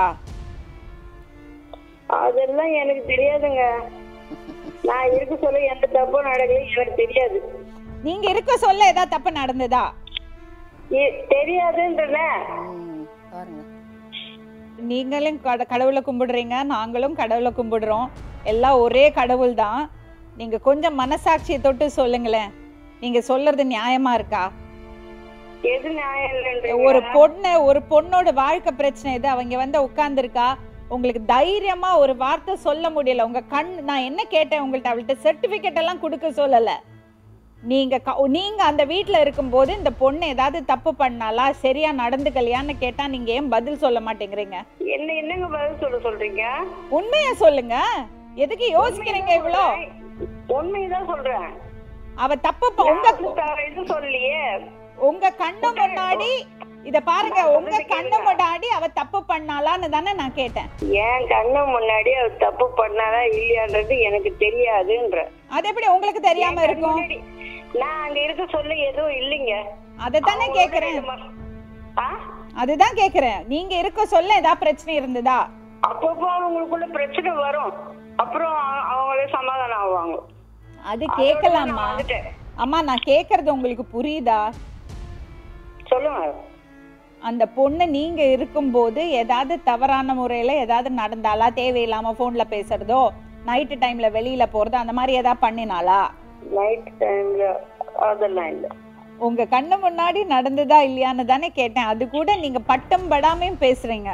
அதெல்லாம் எனக்கு தெரியாதுங்க நான் இருக்க சொல்ல எந்த தப்பும் நடக்கல எனக்கு தெரியாது நீங்க இருக்க சொல்ல ஏதாவது தப்பு நடந்ததா இ- தெரியாதுன்றனே ம், பாருங்க நீங்களும் கட கடவுளை கும்பிடுறீங்க நாங்களும் கடவுளை கும்பிடுறோம் எல்லாம் ஒரே கடவுள் தான் நீங்க கொஞ்சம் மனசாட்சியை தொட்டு சொல்லுங்களேன் நீங்க சொல்றது நியாயமா இருக்கா எது நியாயம் இல்லைன்றீங்க? ஒரு பொண்ணு ஒரு பொண்ணோட வாழ்க்கை பிரச்சனை இது அவங்க வந்து உட்கார்ந்துருக்கா உங்களுக்கு தைரியமா ஒரு வார்த்தை சொல்ல முடியல உங்க கண் நான் என்ன கேட்டேன் உங்கள்ட்ட அவள்கிட்ட சர்டிபிகேட் எல்லாம் கொடுக்க சொல்லல நீங்க க- நீங்க அந்த வீட்ல இருக்கும்போது இந்த பொண்ணு ஏதாவது தப்பு பண்ணாலா சரியா நடந்துக்கலையான்னு கேட்டா நீங்க ஏன் பதில் சொல்ல மாட்டேங்கிறீங்க என்ன என்னங்க பதில் சொல்ல சொல்றீங்க உண்மையா சொல்லுங்க எதுக்கு யோசிக்கிறீங்க இவ்வளோ உண்மைதான் சொல்றேன் அவ தப்பு ப- உங்க வேற எதுவும் சொல்லலையே உங்க கண்ணு முன்னாடி இத பாருங்க உங்க கண்ணு முன்னாடி அவ தப்பு பண்ணாலான்னு தானே நான் கேட்டேன் என் கண்ணு முன்னாடி அவர் தப்பு பண்ணாரா இல்லையான்றது எனக்கு தெரியாதுன்ற அது எப்படி உங்களுக்கு தெரியாம இருக்கும் முன்னாடி நான் அங்க இருக்க சொல்ல எதுவும் இல்லைங்க அதத்தானே கேக்குறேன் ஆ? அதுதான் கேக்குறேன் நீங்க இருக்க சொல்ல ஏதாவது பிரச்சனை இருந்ததா அப்பப்போ அவங்களுக்குள்ள பிரச்சனை வரும் அப்புறம் அ- அவங்களே சமாதானம் ஆவாங்க அது அதோட கேட்கலாமா நான் வந்துட்டேன். அம்மா நான் கேக்குறது உங்களுக்கு புரியுதா சொல்லுங்க அந்த பொண்ணு நீங்க இருக்கும்போது ஏதாவது தவறான முறையில ஏதாவது நடந்தாலா தேவையில்லாம போன்ல பேசுறதோ நைட்டு டைம்ல வெளியில போறதோ அந்த மாதிரி ஏதாவது பண்ணினாளா நைட் டைம்ல அதெல்லாம் இல்லை உங்க கண்ணு முன்னாடி நடந்ததா இல்லையான்னு தானே கேட்டேன் அது கூட நீங்க பட்டம் படாமையும் பேசுறீங்க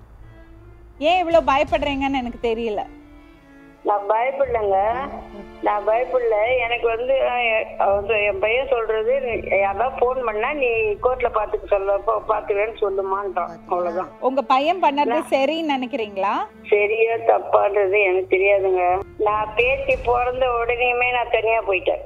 ஏன் இவ்வளவு பயப்படுறீங்கன்னு எனக்கு தெரியல நான் பயப்படலைங்க நான் பயப்படல எனக்கு வந்து அஹ், வந்து என் பையன் சொல்றது நீ- யாராவது ஃபோன் பண்ணா நீ கோர்ட்ல பாத்துக்க சொல்ல பா- பாத்துக்கிறேன்னு சொல்லுமான்றான் அவ்வளவுதான் உங்க பையன் பண்ணது சரின்னு நினைக்கிறீங்களா சரியா தப்பான்றது எனக்கு தெரியாதுங்க நான் பேத்தி பிறந்த உடனேயுமே நான் தனியா போயிட்டேன்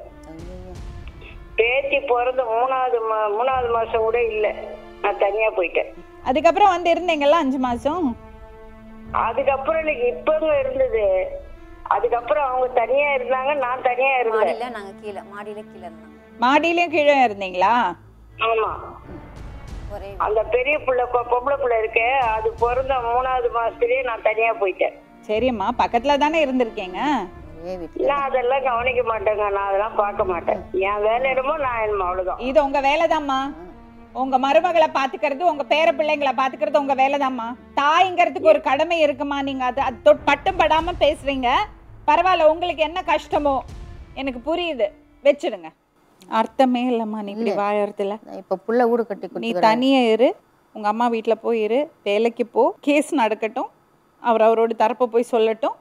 பேத்தி பிறந்த மூணாவது மா- மூணாவது மாசம் கூட இல்ல நான் தனியா போயிட்டேன் அதுக்கப்புறம் வந்து இருந்தீங்கல்ல அஞ்சு மாசம் அதுக்கப்புறம் எனக்கு இப்பங்க இருந்தது அதுக்கப்புறம் அவங்க தனியா இருந்தாங்க நான் தனியா இருந்தேன் மாடியில நாங்க கீழே மாடியில கீழே இருந்தாங்க மாடியிலயும் கீழே இருந்தீங்களா ஆமா ஒரே அந்த பெரிய புள்ள பொ- பொம்பளை புள்ள இருக்கே அது பிறந்த மூணாவது மாசத்துலயே நான் தனியா போயிட்டேன் சரிம்மா பக்கத்துல தானே இருந்திருக்கீங்க ஒரே வீட்டில் நான் அதெல்லாம் கவனிக்க மாட்டேங்க நான் அதெல்லாம் பார்க்க மாட்டேன் என் வேலை என்னமோ நான் என்னமோ அவ்வளவுதான் இது உங்க வேலைதாம்மா உங்க மருமகளை பாத்துக்கிறது உங்க பேர பிள்ளைங்களை பாத்துக்கிறது உங்க வேலைதாம்மா தாய்ங்கிறதுக்கு ஒரு கடமை இருக்குமா நீங்க அது அது தொட்- பட்டும் படாம பேசுறீங்க பரவாயில்ல உங்களுக்கு என்ன கஷ்டமோ எனக்கு புரியுது வச்சிடுங்க அர்த்தமே இல்லம்மா நீ இப்படி வாழறதுல இப்போ புள்ள வீடு கட்டி நீ கொடுத்துக்கிறேன் தனியே இரு உங்க அம்மா வீட்ல போய் இரு வேலைக்கு போ கேஸ் நடக்கட்டும் அவர் அவரோட தரப்பை போய் சொல்லட்டும்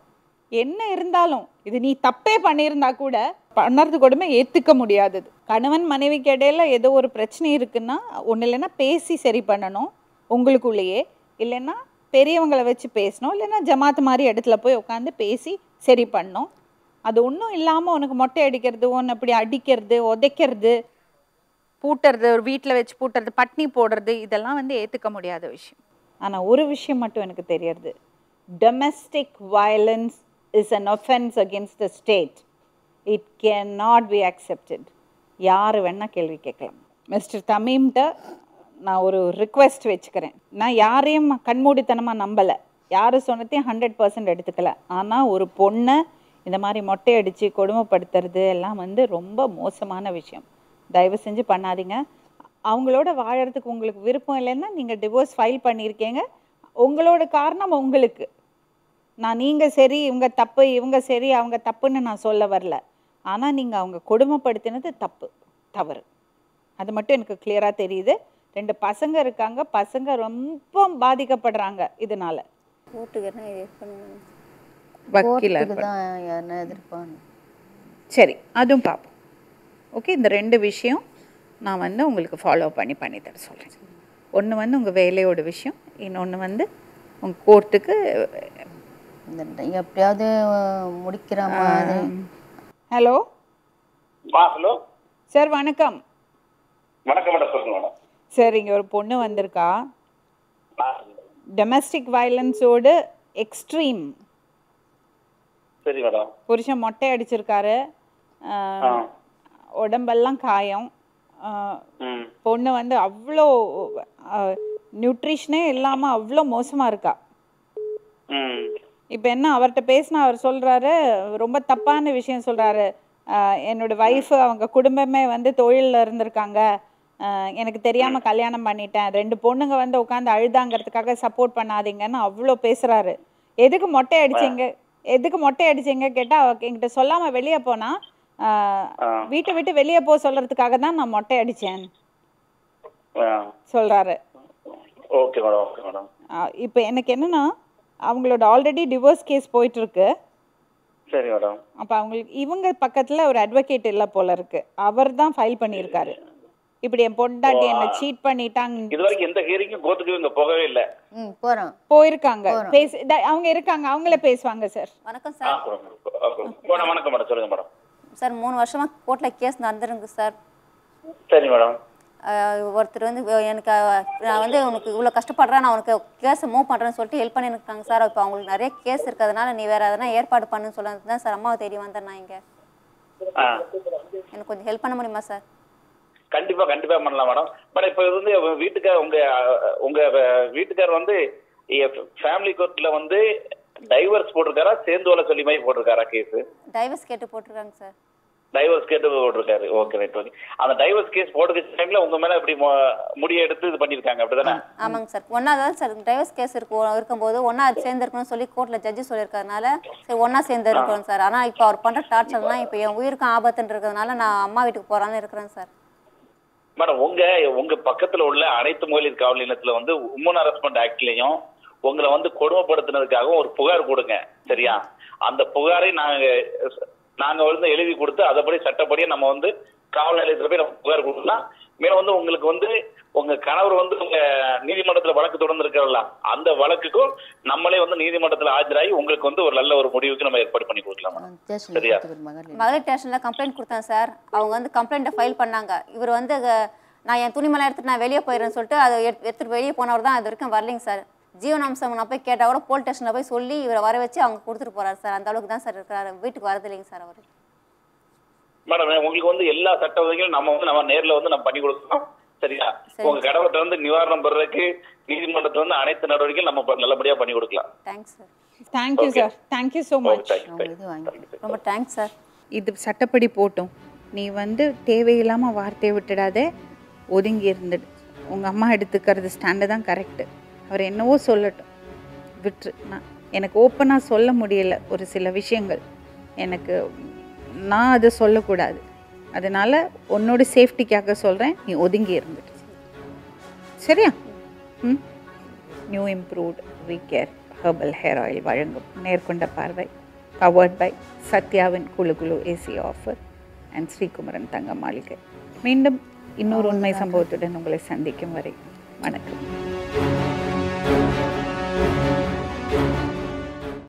என்ன இருந்தாலும் இது நீ தப்பே பண்ணியிருந்தா கூட பண்ணறது கொடுமை ஏற்றுக்க முடியாதது கணவன் மனைவிக்கு இடையில ஏதோ ஒரு பிரச்சனை இருக்குன்னா ஒன்று இல்லைன்னா பேசி சரி பண்ணணும் உங்களுக்குள்ளேயே இல்லைன்னா பெரியவங்களை வச்சு பேசணும் இல்லைன்னா ஜமாத்து மாதிரி இடத்துல போய் உட்காந்து பேசி சரி பண்ணணும் அது ஒன்றும் இல்லாமல் உனக்கு மொட்டை அடிக்கிறது ஒன்று அப்படி அடிக்கிறது உதைக்கிறது பூட்டுறது ஒரு வீட்டில் வச்சு பூட்டுறது பட்னி போடுறது இதெல்லாம் வந்து ஏற்றுக்க முடியாத விஷயம் ஆனால் ஒரு விஷயம் மட்டும் எனக்கு தெரியறது domestic violence is an offence against the state it can not be accepted யார் வேணால் கேள்வி கேட்கலாம் மிஸ்டர் தமீம்கிட்ட நான் ஒரு ரிக்வெஸ்ட் வச்சுக்கிறேன் நான் யாரையும் கண்மூடித்தனமாக நம்பலை யார் சொன்னதையும் ஹண்ட்ரட் பர்சன்ட் எடுத்துக்கல ஆனால் ஒரு பொண்ணை இந்த மாதிரி மொட்டை அடித்து கொடுமைப்படுத்துறது எல்லாம் வந்து ரொம்ப மோசமான விஷயம் தயவு செஞ்சு பண்ணாதீங்க அவங்களோட வாழறதுக்கு உங்களுக்கு விருப்பம் இல்லைன்னா நீங்கள் டிவோர்ஸ் ஃபைல் பண்ணியிருக்கீங்க உங்களோட காரணம் உங்களுக்கு நான் நீங்கள் சரி இவங்க தப்பு இவங்க சரி அவங்க தப்புன்னு நான் சொல்ல வரல ஆனால் நீங்கள் அவங்க கொடுமைப்படுத்தினது தப்பு தவறு அது மட்டும் எனக்கு கிளியராக தெரியுது ரெண்டு பசங்க இருக்காங்க பசங்க ரொம்ப பாதிக்கப்படுறாங்க இதனால போட்டுக்கிறேன் இது பண்ணுங்க வக்கீல கோர்ட்டுக்கு தான் யாருன்னா எதிர்ப்பான்னு சரி அதுவும் பார்ப்போம் ஓகே இந்த ரெண்டு விஷயம் நான் வந்து உங்களுக்கு ஃபாலோ பண்ணி பண்ணி தர சொல்கிறேன் ஒன்று வந்து உங்கள் வேலையோட விஷயம் இன்னொன்று வந்து உங்கள் கோர்ட்டுக்கு இந்த எப்படியாவது முடிக்கிற மாதிரி ஹலோ ஆ ஹலோ சார் வணக்கம் வணக்கம் மேடம் சொல்லுங்க மேடம் சார் இங்கே ஒரு பொண்ணு வந்திருக்கா டொமெஸ்டிக் வயலன்ஸோடு எக்ஸ்ட்ரீம் சரி மேடம் புருஷன் மொட்டை அடிச்சிருக்காரு ஆஹ், ஆ. உடம்பெல்லாம் காயம் ஆஹ், ம் பொண்ணு வந்து அவ்வளோ நியூட்ரிஷனே இல்லாமல் அவ்வளோ மோசமாக இருக்கா ம் இப்போ என்ன அவர்கிட்ட பேசினா அவர் சொல்கிறாரு ரொம்ப தப்பான விஷயம் சொல்கிறாரு என்னோட ஒய்ஃபு அவங்க குடும்பமே வந்து தொழிலில் இருந்திருக்காங்க ஆஹ் எனக்கு தெரியாமல் கல்யாணம் பண்ணிட்டேன் ரெண்டு பொண்ணுங்க வந்து உட்காந்து அழுதாங்கிறதுக்காக சப்போர்ட் பண்ணாதீங்கன்னு அவ்வளோ பேசுகிறாரு எதுக்கு மொட்டை அடிச்சீங்க எதுக்கு மொட்டை அடிச்சீங்க கேட்டால் அவ என்கிட்ட சொல்லாமல் வெளியே போனா ஆஹ் ஆ. வீட்டை விட்டு வெளியே போக சொல்கிறதுக்காக தான் நான் மொட்டை அடித்தேன் ஆ சொல்கிறாரு ஓகே மேடம் ஓகே மேடம் இப்போ எனக்கு என்னன்னா அவங்களோட ஆல்ரெடி டிவோர்ஸ் கேஸ் போயிட்டுருக்கு சரி மேடம் அப்போ அவங்களுக்கு இவங்க பக்கத்தில் ஒரு அட்வொகேட் இல்லை போல இருக்கு அவர் தான் ஃபைல் பண்ணியிருக்காரு இப்படி என் பொண்டாட்டி என்னை சீட் பண்ணிட்டாங்க இது வரைக்கும் எந்த ஹியரிங்கும் கோர்ட்டுக்கு இவங்க போகவே இல்லை ம் போகிறோம் போயிருக்காங்க பேசி த- அவங்க இருக்காங்க அவங்களே பேசுவாங்க சார் வணக்கம் ஆ சார் மேடம் வணக்கம் மேடம் சொல்லுங்க மேடம் சார் மூணு வருஷமா கோர்ட்டில் கேஸ் நடந்துருங்க சார் சரி மேடம் ஆஹ் ஒருத்தர் வந்து இவ- எனக்கு அஹ், நான் வந்து உனக்கு இவ்வளோ கஷ்டப்படுறேன் நான் உனக்கு கேஸை மூவ் பண்ணுறேன்னு சொல்லிட்டு ஹெல்ப் பண்ணியிருக்காங்க சார் இப்போ அவங்களுக்கு நிறைய கேஸ் இருக்கிறதுனால நீ வேறு எதனா ஏற்பாடு பண்ணுன்னு சொல்லுறது தான் சார் அம்மாவை தேடி வந்தேன் நான் இங்கே ஆ எனக்கு கொஞ்சம் ஹெல்ப் பண்ண முடியுமா சார் கண்டிப்பா கண்டிப்பா பண்ணலாம் மேடம் மேடம் இப்போ இது வந்து வீட்டுக்கார் உங்க அஹ், உங்க அஹ், வீட்டுக்கார் வந்து ஃபேமிலி கோர்ட்ல வந்து டைவர்ஸ் போட்டிருக்காரா சேர்ந்து வர சொல்லி மாதிரி போட்டிருக்காரா கேஸ் டைவர்ஸ் கேட்டு போட்டிருக்காங்க சார் டைவர்ஸ் கேட்டு போட்டிருக்காரு ஓகே ரைட் ஓகே அந்த டைவர்ஸ் கேஸ் போட்டுக்க டைம்ல உங்க மேல இப்படி மு- முடிய எடுத்து இது பண்ணிருக்காங்க அப்படிதானே ஆமாங்க சார் ஒன்றா தான் சார் டைவர்ஸ் கேஸ் இருக்கும் இருக்கும்போது ஒன்றா சேர்ந்துருக்கணும்னு சொல்லி கோர்ட்டில் ஜட்ஜி சொல்லியிருக்கறதுனால சரி ஒன்றா சேர்ந்து இருக்கிறோம் சார் ஆனால் இப்போ அவர் பண்ணுற டார்ச்சர்லாம் இப்போ என் உயிருக்கும் ஆபத்துன்னு இருக்கிறதுனால நான் அம்மா வீட்டுக்கு போகிறான்னு இருக்கிறேன் சார் மேடம் உங்க உங்க பக்கத்துல உள்ள அனைத்து மகளிர் காவல் நிலையத்துல வந்து உமன் ஹரஸ்மெண்ட் ஆக்ட்லயும் உங்களை வந்து கொடுமைப்படுத்தினதுக்காகவும் ஒரு புகார் கொடுங்க சரியா அந்த புகாரை நாங்க நாங்க வந்து எழுதி கொடுத்து அதப்படி சட்டப்படியே நம்ம வந்து காவல் நிலையத்துல போய் நம்ம புகார் கொடுக்கலாம் மேலும் வந்து உங்களுக்கு வந்து உங்க கணவர் வந்து உங்க நீதிமன்றத்துல வழக்கு தொடர்ந்து இருக்கிறல்ல அந்த வழக்குக்கும் நம்மளே வந்து நீதிமன்றத்துல ஆஜராகி உங்களுக்கு வந்து ஒரு நல்ல ஒரு முடிவுக்கு நம்ம ஏற்பாடு பண்ணி கொடுக்கலாம் மேடம் ஸ்டேஷனில் சரியா? கொடுத்துக்கிற மகளிர் மகளிர் ஸ்டேஷனில் கம்ப்ளைண்ட் கொடுத்தேன் சார் அவங்க வந்து கம்ப்ளைண்ட்டை ஃபைல் பண்ணாங்க இவர் வந்து அஹ், நான் என் துணிமலை எடுத்துட்டு நான் வெளியே போயிடுறேன்னு சொல்லிட்டு அதை எடுத்து எடுத்துட்டு வெளியே போனவர் தான் அது வரைக்கும் வரலைங்க சார் ஜீவனாம்சம் நான் போய் கேட்டால் கூட போலீஸ் ஸ்டேஷனில் போய் சொல்லி இவரை வர வச்சு அவங்க கொடுத்துட்டு போறாரு சார் அந்த அளவுக்கு தான் சார் இருக்கிறாரு வீட்டுக்கு வரது இல்லைங்க சார் அவர் மேடம் உங்களுக்கு வந்து எல்லா சட்ட உதவிகளும் நம்ம வந்து நம்ம நேர்ல வந்து நம்ம பண்ணி கொடுக்கணும் சரியா உங்க கடவுட்ட வந்து நிவாரணம் பெறதுக்கு நீதிமன்றத்துல வந்து அனைத்து நடவடிக்கையும் நம்ம ப- நல்லபடியா பண்ணி கொடுக்கலாம் thanks sir thank you sir thank you so much அவங்க இது வாங்கி ரொம்ப தேங்க்ஸ் சார் இது சட்டப்படி போட்டும் நீ வந்து தேவையில்லாமல் வார்த்தையை விட்டுடாதே ஒதுங்கி இருந்துடு உங்கள் அம்மா எடுத்துக்கிறது ஸ்டாண்டு தான் கரெக்டு அவர் என்னவோ சொல்லட்டும் விட்டுரு நான் எனக்கு ஓப்பனாக சொல்ல முடியல ஒரு சில விஷயங்கள் எனக்கு நான் அதை சொல்லக்கூடாது அதனால் உன்னோட சேஃப்டிக்காக சொல்கிறேன் நீ ஒதுங்கி இருந்துடு சரியா ம் new improved V care herbal hair oil வழங்கும் நேர்கொண்ட பார்வை பவர்ட் பை சத்யாவின் குழு குழு ஏசி ஆஃபர் அண்ட் ஸ்ரீகுமரன் தங்க மாளிகை மீண்டும் இன்னொரு உண்மை சம்பவத்துடன் உங்களை சந்திக்கும் வரை வணக்கம்